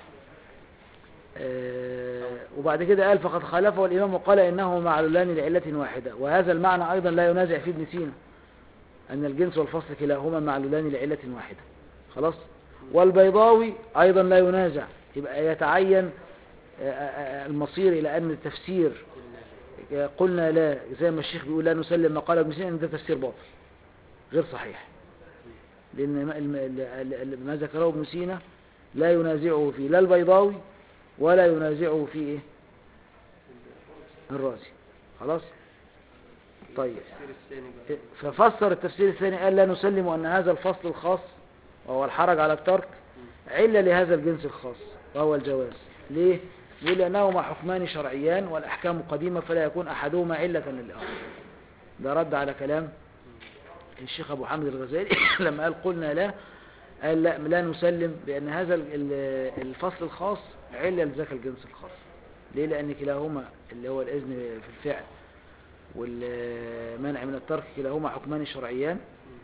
آه، وبعد كده قال فقد خالفه الإمام وقال إنه معلولان لعلة واحدة وهذا المعنى أيضا لا ينازع فيه ابن سينا أن الجنس والفصل كلاهما معلولان لعلة واحدة خلاص والبيضاوي أيضا لا ينازع يبقى يتعين آه، آه، المصير إلى أن التفسير آه، قلنا لا زي ما الشيخ بيقول لا نسلم ما قال ابن سينا إن ده تفسير باطل غير صحيح لأن ما- الم- ال- ال- ال- ما ذكره ابن سينا لا ينازعه فيه لا البيضاوي ولا ينازعه فيه إيه؟ الرازي خلاص طيب التفسير الثاني بقى ففسر التفسير الثاني قال لا نسلم أن هذا الفصل الخاص وهو الحرج على الترك علة لهذا الجنس الخاص وهو الجواز ليه؟ يقول لأنهما حكمان شرعيان والأحكام قديمة فلا يكون أحدهما علة للآخر ده رد على كلام الشيخ أبو حامد الغزالي لما قال قلنا لا قال لا لا نسلم بأن هذا ال- ال- الفصل الخاص علة لذاك الجنس الخاص ليه لأن كلاهما اللي هو الإذن في الفعل والمنع من الترك كلاهما حكمان شرعيان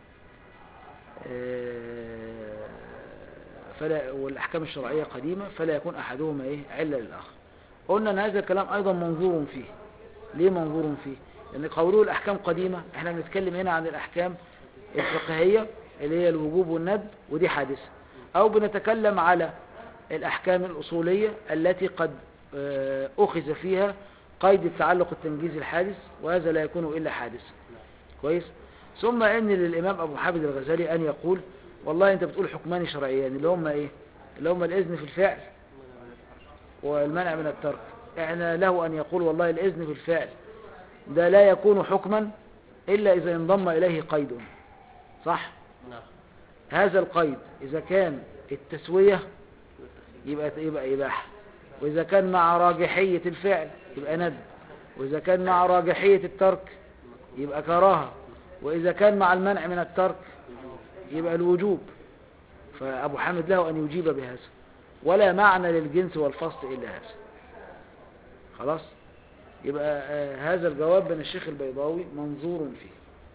آه، فلا والأحكام الشرعية قديمة فلا يكون أحدهما إيه علة للآخر قلنا أن هذا الكلام أيضا منظور فيه ليه منظور فيه لأن قوله الأحكام قديمة احنا بنتكلم هنا عن الأحكام الفقهية اللي هي الوجوب والندب ودي حادثة أو بنتكلم على الأحكام الأصولية التي قد آه، أخذ فيها قيد التعلق التنجيزي الحادث وهذا لا يكون إلا حادثا كويس ثم ان للامام ابو حامد الغزالي ان يقول والله انت بتقول حكمان شرعيان اللي هم ايه اللي هم الاذن في الفعل والمنع من الترك احنا له ان يقول والله الاذن في الفعل ده لا يكون حكما الا اذا انضم اليه قيد صح نعم هذا القيد اذا كان التسوية يبقى يبقى اباحه واذا كان مع راجحية الفعل يبقى ند واذا كان مع راجحية الترك يبقى كراهة وإذا كان مع المنع من الترك يبقى الوجوب فأبو حامد له أن يجيب بهذا ولا معنى للجنس والفصل إلا هذا خلاص يبقى آه، هذا الجواب من الشيخ البيضاوي منظور فيه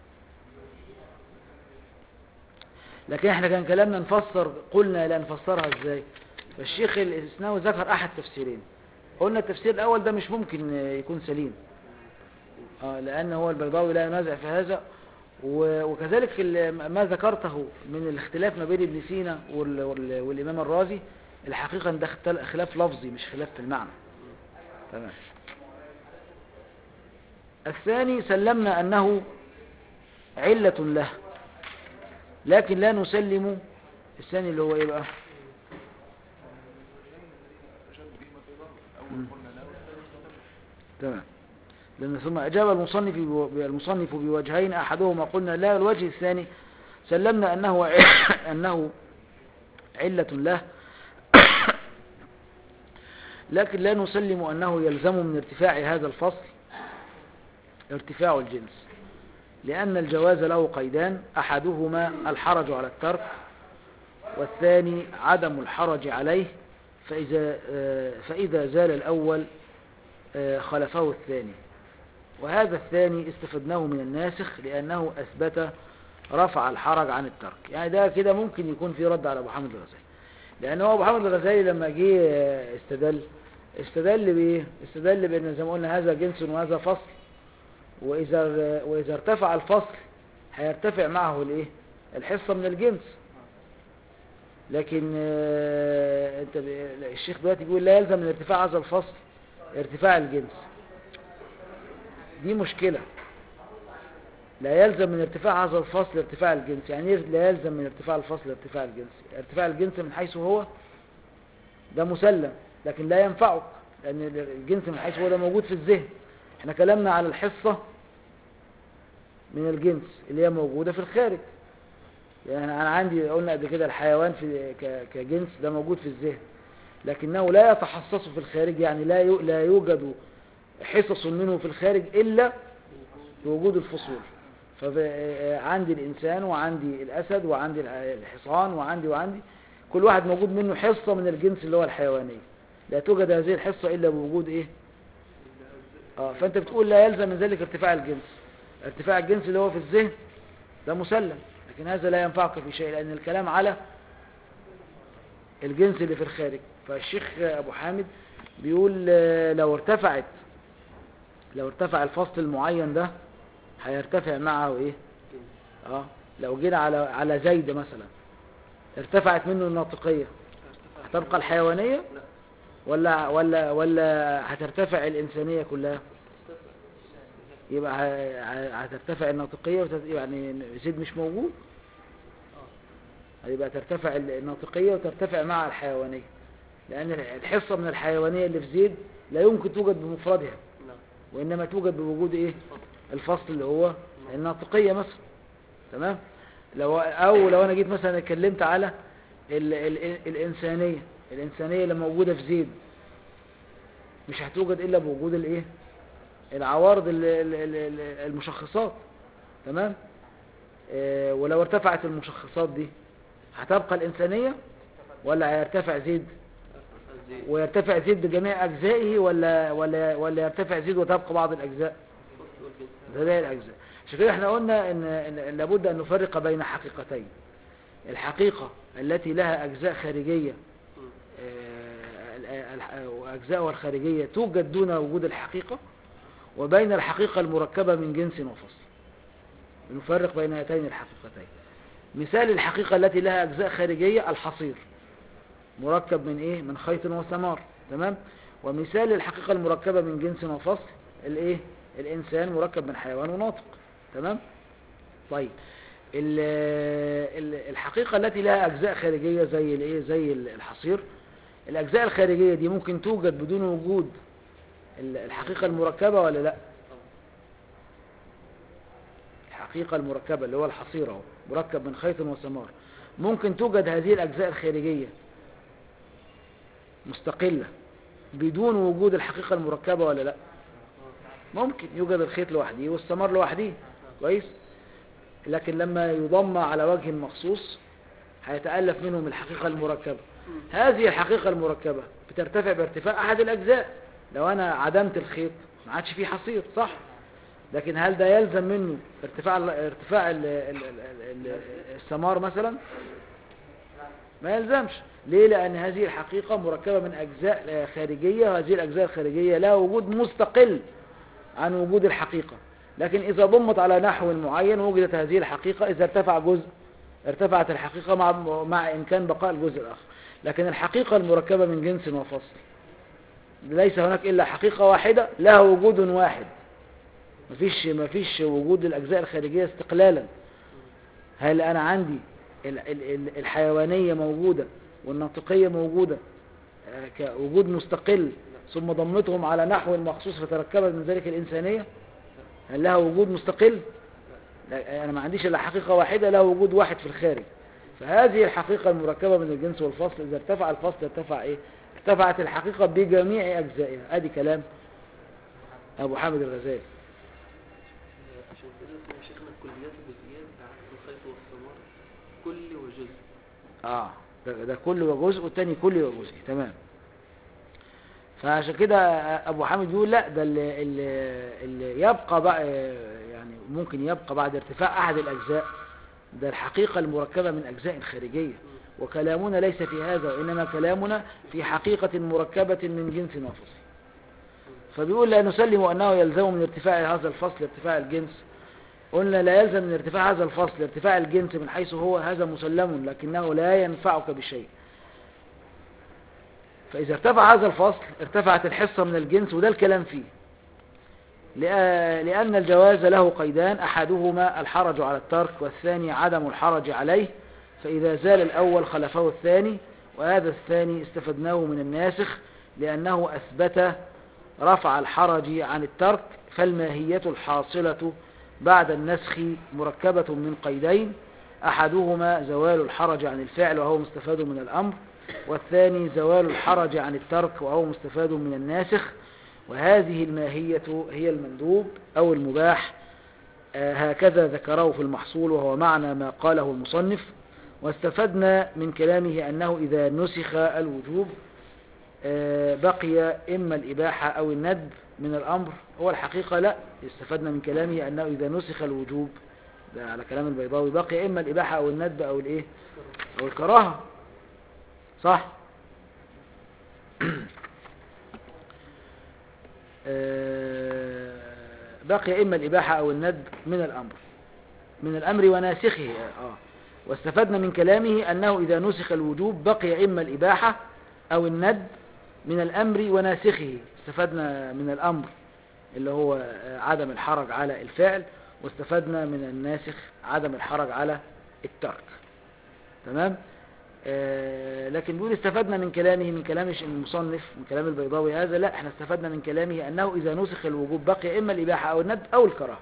لكن احنا كان كلامنا نفسر قلنا لا نفسرها ازاي فالشيخ الاسناوي ذكر احد تفسيرين قلنا التفسير الاول ده مش ممكن آه، يكون سليم آه، لأن هو البيضاوي لا ينازع في هذا و- وكذلك ال- ما ذكرته من الاختلاف ما بين ابن سينا وال- وال- والإمام الرازي الحقيقة إن ده اختل- خلاف لفظي مش خلاف في المعنى تمام الثاني سلمنا أنه علة له لكن لا نسلم الثاني اللي هو إيه بقى أجاب بهما أيضا مم. أول قلنا لا والثاني استدل تمام لأن ثم أجاب المصنف بو- المصنف بوجهين أحدهما قلنا لا الوجه الثاني سلمنا أنه ع- أنه علة له لكن لا نسلم أنه يلزم من ارتفاع هذا الفصل ارتفاع الجنس لأن الجواز له قيدان أحدهما الحرج على الترك والثاني عدم الحرج عليه فإذا, آه، فإذا زال الأول آه، خلفه الثاني وهذا الثاني استفدناه من الناسخ لأنه أثبت رفع الحرج عن الترك يعني ده كده ممكن يكون في رد على أبو حامد الغزالي لأن هو أبو حامد الغزالي لما جه آه، استدل استدل بإيه؟ استدل بأن زي ما قلنا هذا جنس وهذا فصل وإذا وإذا ارتفع الفصل هيرتفع معه الإيه؟ الحصة من الجنس لكن آه، انت ب- الشيخ دلوقتي بيقول لا يلزم من ارتفاع هذا الفصل ارتفاع الجنس دي مشكلة لا يلزم من ارتفاع هذا الفصل ارتفاع الجنس يعني ايه لا يلزم من ارتفاع الفصل ارتفاع الجنس ارتفاع الجنس من حيث هو ده مسلم لكن لا ينفعك لأن الجنس من حيث هو ده موجود في الذهن احنا كلامنا على الحصة من الجنس اللي هي موجودة في الخارج يعني أنا عندي قلنا قبل كده الحيوان في ك- كجنس ده موجود في الذهن لكنه لا يتحصص في الخارج يعني لا يو- لا يوجد حصص منه في الخارج إلا بوجود الفصول فعندي الإنسان وعندي الأسد وعندي الحصان وعندي وعندي كل واحد موجود منه حصة من الجنس اللي هو الحيواني لا توجد هذه الحصة إلا بوجود إيه آه فأنت بتقول لا يلزم من ذلك ارتفاع الجنس ارتفاع الجنس اللي هو في الذهن ده مسلم لكن هذا لا ينفعك في شيء لأن الكلام على الجنس اللي في الخارج فالشيخ أبو حامد بيقول آه، لو ارتفعت لو ارتفع الفصل المعين ده هيرتفع معه ايه اه لو جينا على على زيد مثلا ارتفعت منه الناطقية هتبقى الحيوانية لا ولا ولا ولا هترتفع الإنسانية كلها يبقى ه- ه- هترتفع الناطقية وتت- يعني زيد مش موجود يبقى ترتفع الناطقية وترتفع مع الحيوانية لأن الحصة من الحيوانية اللي في زيد لا يمكن توجد بمفردها نعم وإنما توجد بوجود إيه الفصل اللي هو الناطقية مثلا تمام لو أو لو أنا جيت مثلا اتكلمت على ال ال الإنسانية الإنسانية اللي موجودة في زيد مش هتوجد إلا بوجود الإيه العوارض ال- ال- ال- ال- المشخصات تمام آه، ولو ارتفعت المشخصات دي هتبقى الإنسانية ولا هيرتفع زيد الزيت ويرتفع زيد بجميع أجزائه ولا ولا ولا يرتفع زيد وتبقى بعض الأجزاء الفصل والجنس ده باقي الأجزاء عشان كده احنا قلنا إن, إن لابد أن نفرق بين حقيقتين الحقيقة التي لها أجزاء خارجية مم. آه، ال- ال- وأجزاؤها الخارجية توجد دون وجود الحقيقة وبين الحقيقة المركبة من جنس وفصل نفرق بين هاتين الحقيقتين مثال الحقيقة التي لها أجزاء خارجية الحصير مركب من إيه؟ من خيط وثمار تمام؟ ومثال الحقيقة المركبة من جنس وفصل الإيه؟ الإنسان مركب من حيوان وناطق تمام؟ طيب ال- ال- الحقيقة التي لها أجزاء خارجية زي الإيه؟ زي الحصير الأجزاء الخارجية دي ممكن توجد بدون وجود ال- الحقيقة المركبة ولا لا؟ الحقيقة المركبة اللي هو الحصير اهو مركب من خيط وثمار ممكن توجد هذه الأجزاء الخارجية مستقلة بدون وجود الحقيقة المركبة ولا لا ممكن يوجد الخيط لوحده والثمار لوحده كويس لكن لما يضم على وجه مخصوص هيتألف منهم الحقيقة المركبة هذه الحقيقة المركبة بترتفع بارتفاع أحد الأجزاء لو أنا عدمت الخيط ما عادش فيه حصير صح لكن هل ده يلزم منه ارتفاع ال- ارتفاع ال- ال- ال- ال- الثمار مثلا ما يلزمش ليه لأن هذه الحقيقة مركبة من أجزاء آه، خارجية وهذه الأجزاء الخارجية لها وجود مستقل عن وجود الحقيقة لكن إذا ضمت على نحو معين وجدت هذه الحقيقة إذا ارتفع جزء ارتفعت الحقيقة مع, مع إمكان بقاء الجزء الآخر لكن الحقيقة المركبة من جنس وفصل ليس هناك إلا حقيقة واحدة لها وجود واحد مفيش مفيش وجود الأجزاء الخارجية استقلالا هل أنا عندي ال- ال- ال- الحيوانية موجودة والناطقية موجودة آه، كوجود مستقل ثم ضمتهم على نحو مخصوص فتركبت من ذلك الإنسانية هل لها وجود مستقل لا، أنا ما عنديش إلا حقيقة واحدة لها وجود واحد في الخارج فهذه الحقيقة المركبة من الجنس والفصل إذا ارتفع الفصل ارتفع إيه ارتفعت الحقيقة بجميع أجزائها ادي كلام أبو حامد الغزالي عشان كده اسمها شيخنا الكليات والجزئيات بعكس الخيط والثمار كل وجزء اه ده, ده كل وجزء والتاني كل وجزء تمام فعشان كده ابو حامد بيقول لا ده اللي, اللي, اللي يبقى بقى يعني ممكن يبقى بعد ارتفاع احد الاجزاء ده الحقيقة المركبة من اجزاء خارجية وكلامنا ليس في هذا وانما كلامنا في حقيقة مركبة من جنس وفصل فبيقول لا نسلم انه يلزم من ارتفاع هذا الفصل ارتفاع الجنس قلنا لا يلزم من ارتفاع هذا الفصل ارتفاع الجنس من حيث هو هذا مسلم لكنه لا ينفعك بشيء فإذا ارتفع هذا الفصل ارتفعت الحصة من الجنس وده الكلام فيه لأ- لأن الجواز له قيدان أحدهما الحرج على الترك والثاني عدم الحرج عليه فإذا زال الأول خلفه الثاني وهذا الثاني استفدناه من الناسخ لأنه أثبت رفع الحرج عن الترك فالماهية الحاصلة بعد النسخ مركبة من قيدين أحدهما زوال الحرج عن الفعل وهو مستفاد من الأمر والثاني زوال الحرج عن الترك وهو مستفاد من الناسخ وهذه الماهية هي المندوب أو المباح آه، هكذا ذكره في المحصول وهو معنى ما قاله المصنف واستفدنا من كلامه أنه إذا نسخ الوجوب آه، بقي إما الإباحة أو الندب من الأمر هو الحقيقة لا استفدنا من كلامه أنه إذا نسخ الوجوب ده على كلام البيضاوي بقي إما الإباحة أو الندب أو الإيه أو الكراهة صح آه، بقي إما الإباحة أو الندب من الأمر من الأمر وناسخه آه. واستفدنا من كلامه أنه إذا نسخ الوجوب بقي إما الإباحة أو الندب من الأمر وناسخه استفدنا من الأمر اللي هو آه، عدم الحرج على الفعل واستفدنا من الناسخ عدم الحرج على الترك تمام آه، لكن بيقول استفدنا من كلامه من كلام المصنف من كلام البيضاوي هذا لا احنا استفدنا من كلامه أنه إذا نسخ الوجوب بقي إما الإباحة أو الندب أو الكراهة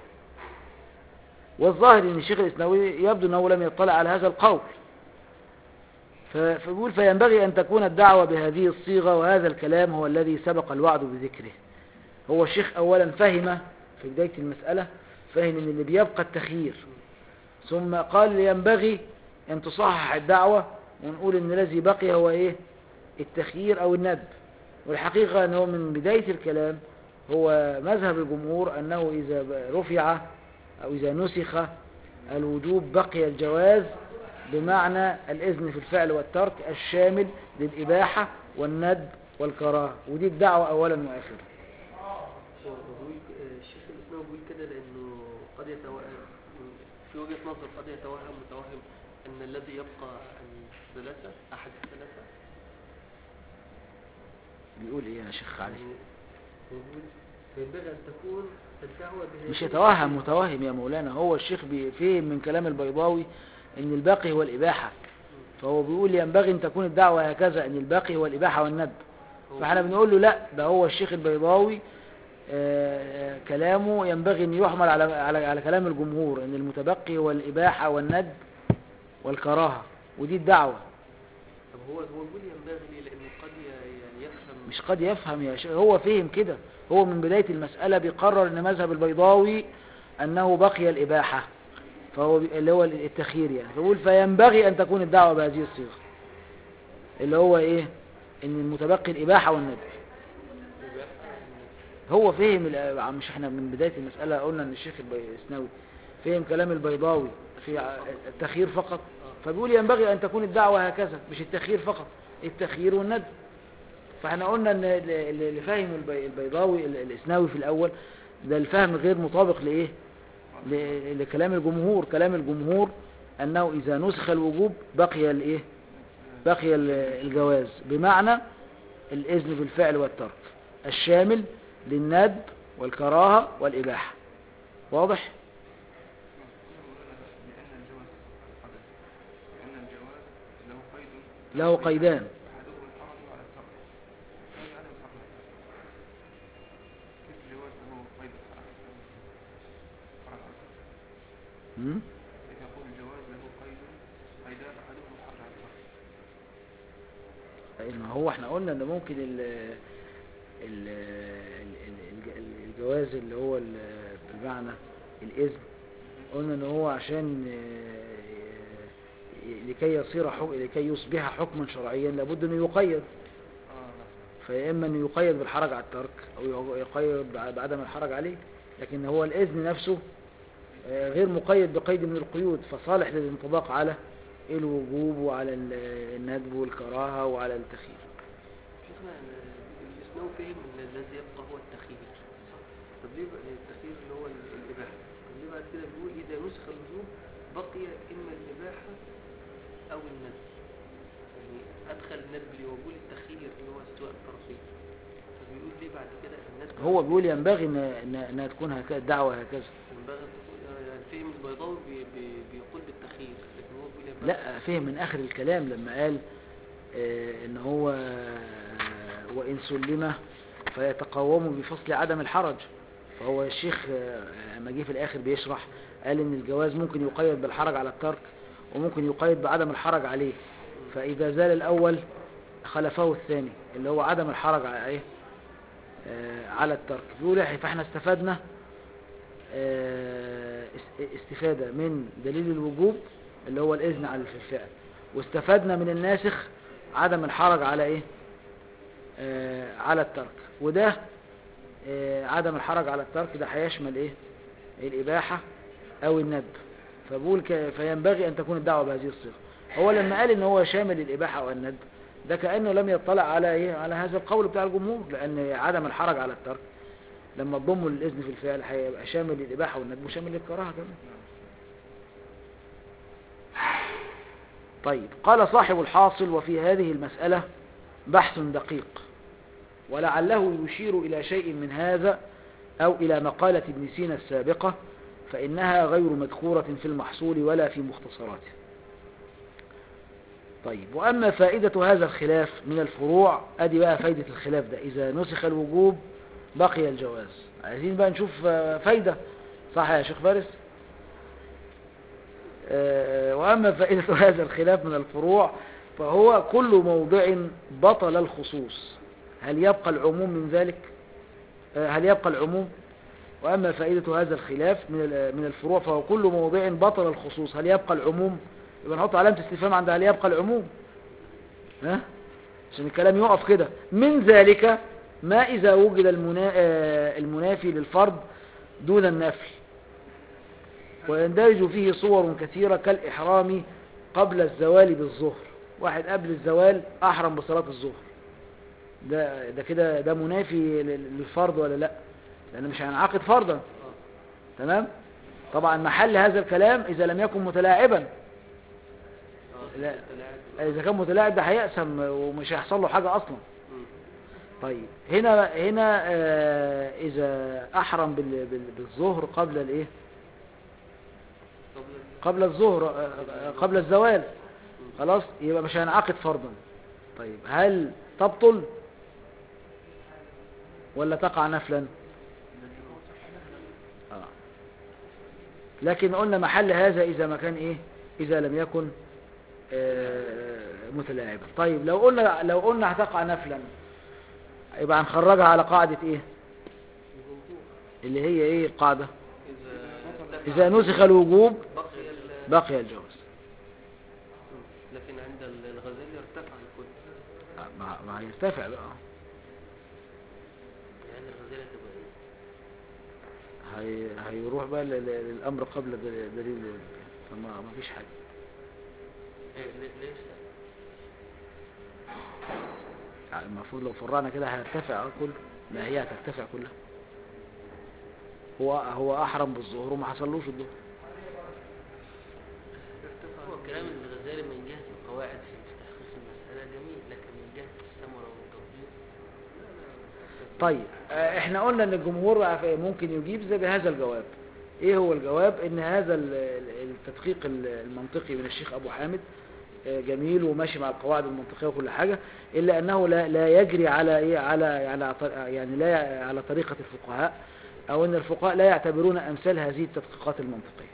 والظاهر ان الشيخ الاسناوي يبدو انه لم يطلع على هذا القول ف- فبيقول فينبغي ان تكون الدعوة بهذه الصيغة وهذا الكلام هو الذي سبق الوعد بذكره هو الشيخ اولا فهم في بداية المسألة فهم ان اللي بيبقى التخيير ثم قال ينبغي ان تصحح الدعوة ونقول ان الذي بقي هو ايه التخيير او الندب والحقيقة ان هو من بداية الكلام هو مذهب الجمهور انه اذا ب- رفع او اذا نسخ الوجوب بقي الجواز بمعنى الاذن في الفعل والترك الشامل للاباحة والندب والكراهة ودي الدعوة اولا واخرا هو بيقول آه، الشيخ الإسلام بيقول كده لأنه قد يتوهم في وجهة نظر قد يتوهم متوهم أن الذي يبقى الثلاثة أحد الثلاثة بيقول ايه يا شيخ علي يعني بيقول فينبغي أن تكون الدعوة بهذه مش يتوهم متوهم يا مولانا هو الشيخ بيفهم من كلام البيضاوي ان الباقي هو الاباحة فهو بيقول ينبغي ان تكون الدعوة هكذا ان الباقي هو الاباحة والندب هو فاحنا بنقول له لا ده هو الشيخ البيضاوي آه، آه، كلامه ينبغي ان يحمل على على على كلام الجمهور ان المتبقي هو الاباحة والندب والكراهة ودي الدعوة طب هو هو بيقول ينبغي ليه؟ لأنه قد ي- يعني يفهم مش قد يفهم يا شيخ هو فهم كده هو من بداية المسألة بيقرر ان مذهب البيضاوي انه بقي الاباحة فهو بي- اللي هو التخيير يعني فيقول فينبغي ان تكون الدعوة بهذه الصيغة اللي هو ايه ان المتبقي الاباحة والندب هو فهم ال- مش احنا من بداية المسألة قلنا ان الشيخ الاسنوي فهم كلام البيضاوي في ع- التخيير فقط فبيقول ينبغي ان تكون الدعوة هكذا مش التخيير فقط التخيير والندب فاحنا قلنا ان ال- ال- اللي فاهم البي- البيضاوي ال- الاسناوي في الاول ده الفهم غير مطابق لايه ل- لكلام الجمهور كلام الجمهور انه اذا نسخ الوجوب بقي الايه بقي ال- الجواز بمعنى الاذن بالفعل والترك الشامل للندب والكراهة والاباحة واضح لأن الجواز حدث لأن الجواز له قيد له قيدان أحدهما الحرج على الترك هذا عدم صحيح كيف الجواز له قيد الحرج الحرج على الترك م? كيف يقول الجواز له قيد قيدان أحدهما الحرج على الترك ما هو احنا قلنا ان ممكن ال ال ال- ال- الجواز اللي هو ال- بمعنى الاذن قلنا ان هو عشان آه، لكي يصير حكم لكي يصبح حكما شرعيا لابد انه يقيد آه نعم فيا اما انه يقيد بالحرج على الترك او يقيد بع- بعدم الحرج عليه لكن هو الاذن نفسه آه، غير مقيد بقيد من القيود فصالح للانطباق على الوجوب وعلى ال- الندب والكراهه وعلى التخيير شيخنا الإسلام فهم أن الذي يبقى هو التخيير صح؟ طب ليه بقى التخيير اللي هو ال- الإباحة طب ليه بعد كده بيقول إذا نسخ الوجوب بقي إما الإباحة أو الندب يعني أدخل الندب اللي هو بيقول التخيير اللي هو استواء الطرفين فبيقول ليه بعد كده الندب هو بيقول ينبغي ان إن- انها تكون هكذا الدعوه هكذا ينبغي أن تكون يعني فهم البيضاوي بي- بي- بيقول بالتخيير لكن هو بيقول ينبغي لا فهم من اخر الكلام لما قال آه، ان هو آه، وان سلم فيتقوم بفصل عدم الحرج فهو الشيخ آه، لما جه في الاخر بيشرح قال ان الجواز ممكن يقيد بالحرج على الترك وممكن يقيد بعدم الحرج عليه فاذا زال الاول خلفه الثاني اللي هو عدم الحرج على ايه آه، على الترك بيقول إحنا- فاحنا استفدنا آه، است- استفادة من دليل الوجوب اللي هو الإذن على في الفعل واستفدنا من الناسخ عدم الحرج على إيه آه، على الترك وده آه، عدم الحرج على الترك ده هيشمل إيه الإباحة أو الندب فبقول ك... فينبغي أن تكون الدعوة بهذه الصيغة هو لما قال إن هو شامل الإباحة أو الندب ده كأنه لم يطلع على إيه على هذا القول بتاع الجمهور لأن عدم الحرج على الترك لما تضمه للإذن في الفعل هيبقى شامل للإباحة والندب وشامل للكراهة كمان طيب قال صاحب الحاصل وفي هذه المسألة بحث دقيق ولعله يشير إلى شيء من هذا أو إلى مقالة ابن سينا السابقة فإنها غير مذكورة في المحصول ولا في مختصراته طيب وأما فائدة هذا الخلاف من الفروع أدي بقى فايدة الخلاف ده إذا نسخ الوجوب بقي الجواز عايزين بقى نشوف آه، فايدة صح يا شيخ فارس آه، وأما فائدة هذا الخلاف من الفروع فهو كل موضع بطل الخصوص هل يبقى العموم من ذلك آه، هل يبقى العموم وأما فائدة هذا الخلاف من ال- من الفروع فهو كل موضع بطل الخصوص هل يبقى العموم يبقى نحط علامة استفهام عند هل يبقى العموم ها عشان الكلام يقف كده من ذلك ما إذا وجد المنا... آه، المنافي للفرض دون النفي ويندرج فيه صور كثيرة كالإحرام قبل الزوال بالظهر واحد قبل الزوال أحرم بصلاة الظهر ده ده كده ده منافي لل- للفرض ولا لا لأنه مش هينعقد فرضا تمام طبعا محل هذا الكلام إذا لم يكن متلاعبا اه لا. تلاعب. إذا كان متلاعب ده هيقسم ومش هيحصل له حاجة أصلا مم. طيب هنا هنا آه، إذا أحرم بال- بال- بالظهر قبل الإيه قبل قبل الظهر آه، آه، قبل الزوال خلاص يبقى مش هينعقد فرضا طيب هل تبطل ولا تقع نفلا آه. لكن قلنا محل هذا إذا ما كان إيه إذا لم يكن آه، متلاعبا طيب لو قلنا لو قلنا هتقع نفلا يبقى هنخرجها على قاعدة إيه الوجوب اللي هي إيه القاعدة إذا إذا نسخ الوجوب بقي ال- بقي الجواز لكن عند ال- الغزالي ارتفع الكل آه، ما ما هيرتفع بقى يعني الغزالي هتبقى ايه هي هيروح بقى لل- للأمر قبل دل- دليل الواجب فما ما فيش حاجة إيه، ليه- ليش لا؟ يعني المفروض لو فرعنا كده هيرتفع اه كله لا هي هترتفع كلها هو هو أحرم بالظهر وما حصلوش الظهر هو كلام الغزالي من جهة القواعد في تحقيق المسألة جميل لكن من جهة الثمرة والتوفيق طيب آه، احنا قلنا ان الجمهور بقى ممكن يجيب زي بهذا الجواب ايه هو الجواب ان هذا ال- ال- التدقيق ال- المنطقي من الشيخ ابو حامد آه، جميل وماشي مع القواعد المنطقيه وكل حاجه الا انه لا لا يجري على ايه على على ط- يعني لا ي- على طريقه الفقهاء او ان الفقهاء لا يعتبرون امثال هذه التدقيقات المنطقيه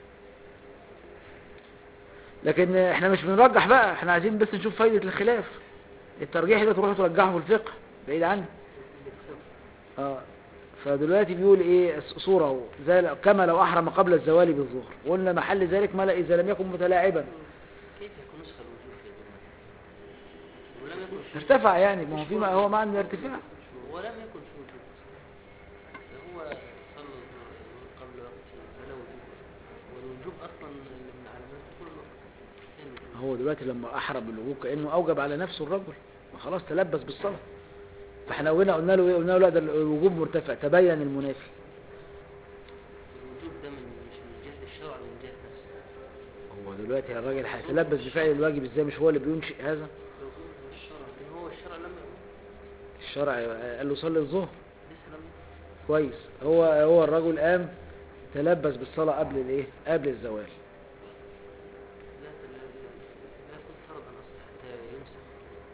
لكن احنا مش بنرجح بقى احنا عايزين بس نشوف فايده الخلاف الترجيح ده تروحوا ترجحه في الفقه بعيد عنه اه فدلوقتي بيقول ايه صورة اهو، زي لو- كما لو احرم قبل الزوال بالظهر قلنا محل ذلك ما لا اذا لم يكن متلاعبا كيف يكون نسخ الوجوب في الجمعة ولم يكن شروط ارتفع يعني ما هو في هو معنى الارتفاع ولم يكن شروط هو صلى الظهر قبل وقته فلا وجوب والوجوب اصلا من علامات كل وقت إيه الوجوب؟ هو دلوقتي لما احرم بالوجوب كانه اوجب على نفسه الرجل وخلاص تلبس بالصلاه فاحنا هنا قلنا له ايه قلنا له لا ده الوجوب مرتفع تبين المنافي الوجوب ده من مش من جهة الشرع من جهة نفسه هو دلوقتي الراجل هيتلبس بفعل الواجب ازاي مش هو اللي بينشئ هذا الوجوب من الشرع لكن هو الشرع لم يقل الشرع قال له صلي الظهر لسه لم يقل كويس هو هو الرجل قام تلبس بالصلاه قبل الايه قبل الزوال لا لا يكون فرضا اصلا حتى يمسك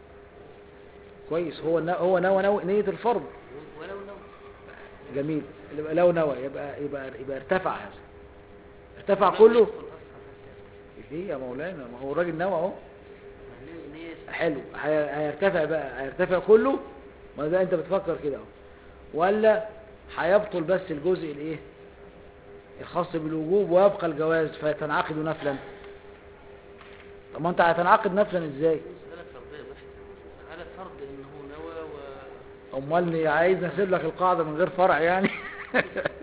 كويس هو نا- هو نوى نوى نية الفرض ولو نوى جميل يبقى لو نوى يبقى يبقى يبقى ارتفع هذا ارتفع كله ليه يا مولانا ما هو الراجل نوى اهو حلو هي- هيرتفع بقى هيرتفع كله ما ده انت بتفكر كده اهو ولا هيبطل بس الجزء الايه الخاص بالوجوب ويبقى الجواز فيتنعقد نفلا طب ما انت هتنعقد نفلا ازاي مسألة فرضية بحتة على فرض انه نوى و امال عايز نسيب لك القاعده من غير فرع يعني هو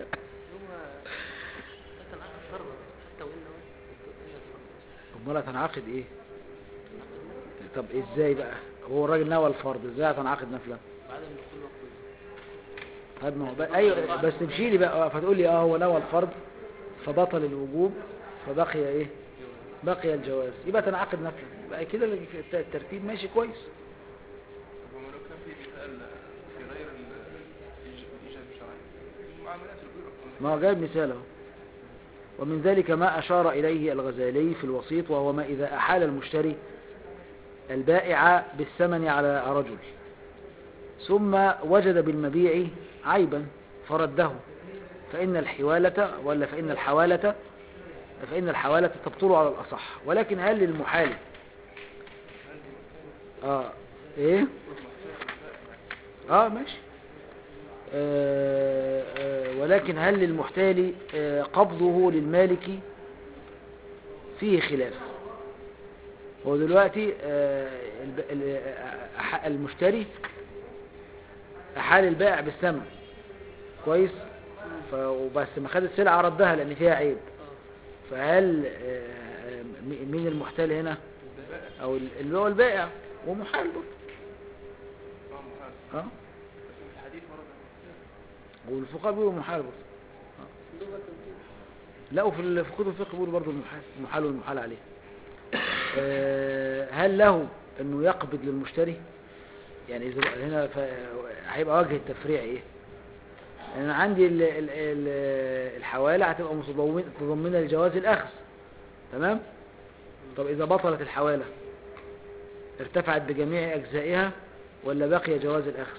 تنعقد فرضا حتى وان نوى هي فرض امال هتنعقد ايه طب ازاي بقى هو الراجل نوى الفرض ازاي هتنعقد نفلا بعد ان كل وقت طيب ما هو بقى ايوه بس تمشي لي بقى فتقول لي اه هو نوى الفرض فبطل الوجوب فبقي ايه بقي الجواز يبقى تنعقد نفلا يبقى كده الت- الترتيب ماشي كويس طب وما لو كان في مثال في غير ال- الإيج- الإيجاب الشرعي المعاملات البيوع ما هو جايب مثال اهو ومن ذلك ما أشار إليه الغزالي في الوسيط وهو ما إذا أحال المشتري البائع بالثمن على رجل ثم وجد بالمبيع عيبا فرده فإن الحوالة ولا فإن الحوالة فإن الحوالة تبطل على الأصح ولكن هل للمحال آه إيه آه ماشي آه، آه، ولكن هل للمحتال آه، قبضه للمالك فيه خلاف هو دلوقتي آه، الب- ال- آه، أح- المشتري أحال البائع بالثمن كويس ف- وبس ما خد السلعة ردها لأن فيها عيب اه فهل آه، م- مين المحتال هنا أو ال- اللي هو البائع ومحال برضه اه محال اه بس في الحديث ورد والفقهاء بيقولوا محال برضه لغة تنظيم لا وفي ال- في كتب الفقه بيقولوا برضه المحال المحال والمحال عليه آه، هل له انه يقبض للمشتري يعني اذا بقى هنا ف- هيبقى وجه التفريع ايه انا عندي ال- ال- ال- الحوالة هتبقى متضمن- متضمنة لجواز الاخذ تمام طب اذا بطلت الحوالة ارتفعت بجميع اجزائها ولا بقي جواز الاخذ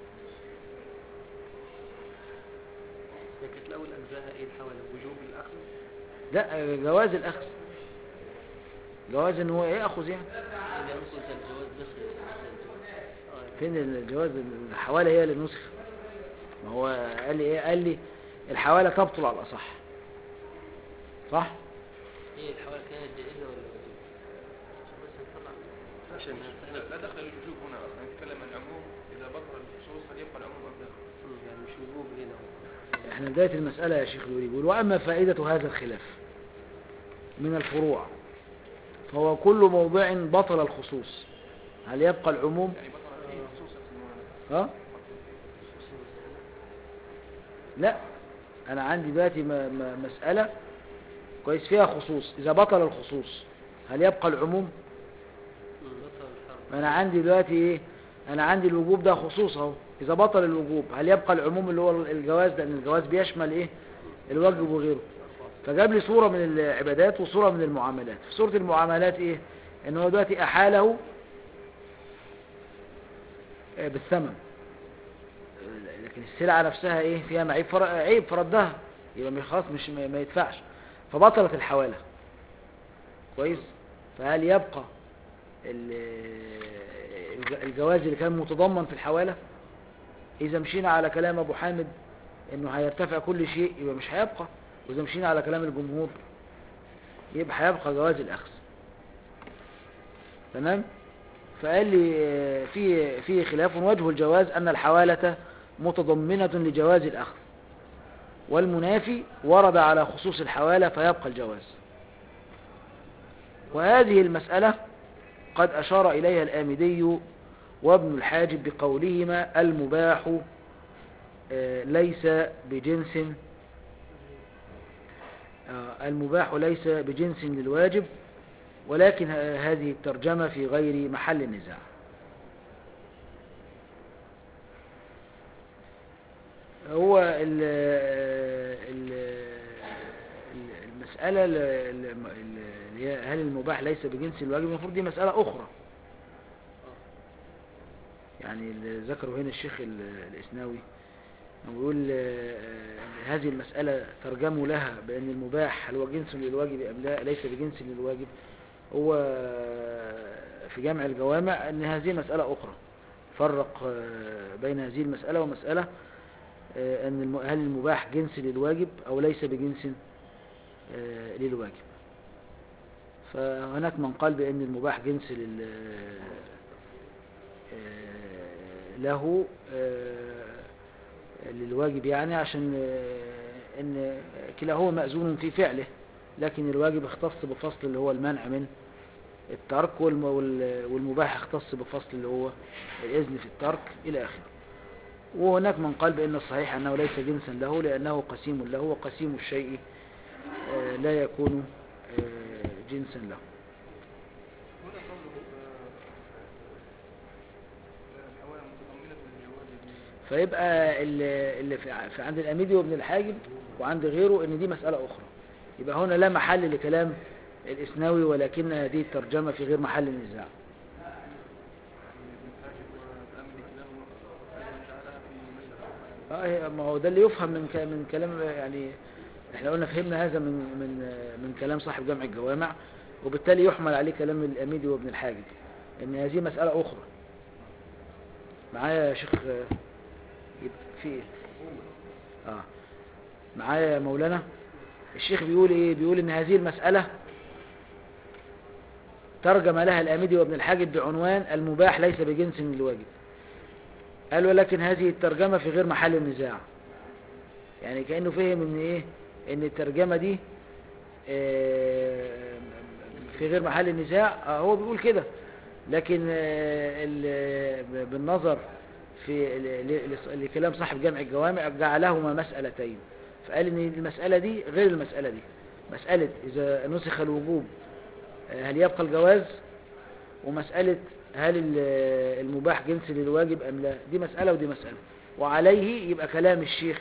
هي كانت الأول أجزاها إيه الحوالي وجوب الأخذ لا جواز الاخذ جواز ان هو ياخذ يعني اللي ينقذ الجواز نسخ اه فين الجواز الحوالة هي اللي نسخ ما هو قال لي ايه قال لي الحوالة تبطل على الأصح صح هي الحوالي كانت جائزة ولا واجبة؟ عشان بس نطلع عشان لا لا دخل الوجوب هنا اصلا نتكلم عن العموم اذا بطل الخصوص هل يبقى العموم ام لا؟ مم، يعني مش وجوب هنا هو. احنا بداية المسألة يا شيخ الولي بيقول وأما فائدة هذا الخلاف من الفروع فهو كل موضع بطل الخصوص هل يبقى العموم يعني بطل فيه خصوصا في المعنى ها لا أنا عندي دلوقتي م- م- مسألة كويس فيها خصوص إذا بطل الخصوص هل يبقى العموم مم، بطل الحرب ما انا عندي دلوقتي ايه انا عندي الوجوب ده خصوص اهو اذا بطل الوجوب هل يبقى العموم اللي هو الجواز لان الجواز بيشمل ايه الواجب وغيره فجاب لي صورة من العبادات وصورة من المعاملات في صورة المعاملات ايه ان هو دلوقتي احاله آه، بالثمن آه، لكن السلعة نفسها ايه فيها معيب فر... عيب فردها يبقى مش خلاص مش ما ما يدفعش فبطلت الحوالة كويس فهل يبقى ال- الج- الجواز اللي كان متضمن في الحوالة إذا مشينا على كلام أبو حامد إنه هيرتفع كل شيء يبقى مش هيبقى وإذا مشينا على كلام الجمهور يبقى هيبقى جواز الأخذ تمام فقال لي آه، في في خلاف وجه الجواز أن الحوالة متضمنة لجواز الأخذ والمنافي ورد على خصوص الحوالة فيبقى الجواز وهذه المسألة قد أشار إليها الآمدي وابن الحاجب بقولهما المباح آه، ليس بجنس آه، المباح ليس بجنس للواجب ولكن ه- هذه الترجمة في غير محل النزاع هو ال ال ال- المسألة ال- ال- اللي هي هل المباح ليس بجنس الواجب المفروض دي مسألة أخرى يعني اللي ذكره هنا الشيخ ال- الإسناوي هو بيقول آه، هذه المسألة ترجموا لها بأن المباح هل هو جنس للواجب أم لا ليس بجنس للواجب هو آه، في جمع الجوامع أن هذه مسألة أخرى فرق آه، بين هذه المسألة ومسألة آه، أن الم- هل المباح جنس للواجب أو ليس بجنس آه، للواجب فهناك من قال بأن المباح جنس لل آه، له آه، للواجب يعني عشان آه، ان كلاهما مأذون في فعله لكن الواجب اختص بفصل اللي هو المنع من الترك والم- وال- والمباح اختص بفصل اللي هو الإذن في الترك إلى آخره وهناك من قال بأن الصحيح أنه ليس جنسا له لأنه قسيم له وقسيم الشيء آه، لا يكون آه، جنسا له هنا قوله آه، الحوالة متضمنة للجواز فيبقى ال- اللي في ع- في عند الأميدي وابن الحاجب وعند غيره ان دي مسألة أخرى يبقى هنا لا محل لكلام الإسناوي ولكن هذه الترجمة في غير محل النزاع ابن حاجب والأمر كلاهما أيضا جعلها في مسألة آه، هي- ما هو ده اللي يفهم من ك- من كلام يعني احنا قلنا فهمنا هذا من من من كلام صاحب جمع الجوامع وبالتالي يحمل عليه كلام الأميدي وابن الحاجب ان هذه مسألة أخرى معايا يا شيخ آه، يبقى في ايه اه معايا يا مولانا الشيخ بيقول ايه بيقول ان هذه المسألة ترجم لها الآمدي وابن الحاجب بعنوان المباح ليس بجنس من الواجب قال ولكن هذه الترجمة في غير محل النزاع يعني كأنه فهم ان ايه ان الترجمة دي آه، في غير محل النزاع آه، هو بيقول كده لكن آه، ال- بالنظر في ل- ل- لكلام صاحب جامع الجوامع جعلهما مسألتين فقال ان المسألة دي غير المسألة دي مسألة إذا نسخ الوجوب آه، هل يبقى الجواز ومسألة هل ال- المباح جنس للواجب أم لا دي مسألة ودي مسألة وعليه يبقى كلام الشيخ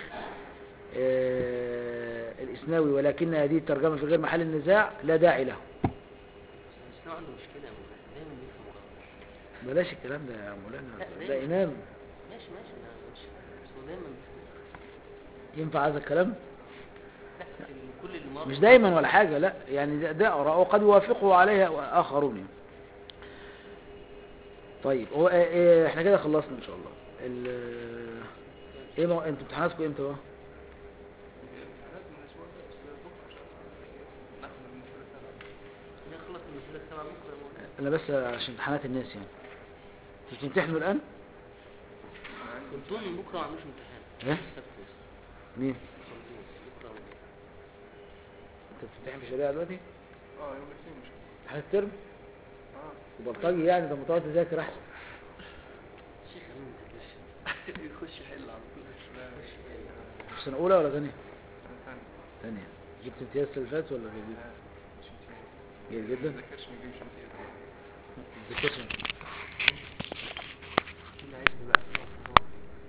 آه، الإسناوي ولكن هذه الترجمة في غير محل النزاع لا داعي له الإسلام عنده مشكلة يا مولانا دايما بيفهم غلط بلاش الكلام ده يا مولانا لا، ده ليه؟ إمام ماشي ماشي أنا مش بس هو دايما بيفهم ينفع هذا الكلام لا إن كل اللي مر مش دايما ولا حاجة لا يعني ده, ده آراء وقد يوافقه عليها آخرون يعني. طيب هو آه، آه، احنا كده خلصنا ان شاء الله ال- ايه مو... انتوا امتحاناتكم امتى بقى الامتحانات من الاسبوع ده بس بكره ان شاء الله ناخد المسألة السابعة نخلص من المسألة السابعة بكرة يا مولانا انا بس عشان امتحانات الناس يعني انتوا بتمتحنوا الان انا عندي كنتون من بكرة ما عندوش امتحان إيه؟ السبت بس مين كنتون بكرة ولا انت بتمتحن في شريعة دلوقتي اه يوم الاثنين مش كده امتحان الترم اه وبلطجي يعني ده متوقع تذاكر احسن الشيخ أمين تدريش يخش يحل على طول لا خش إيه؟ في سنة اولى ولا ثانية سنة ثانية ثانية جبت امتياز السنة اللي فاتت ولا جديد لا مش امتياز جيد ما جدا ذاكرش ما يجيبش امتياز ذاكرت اللي عايزني بقى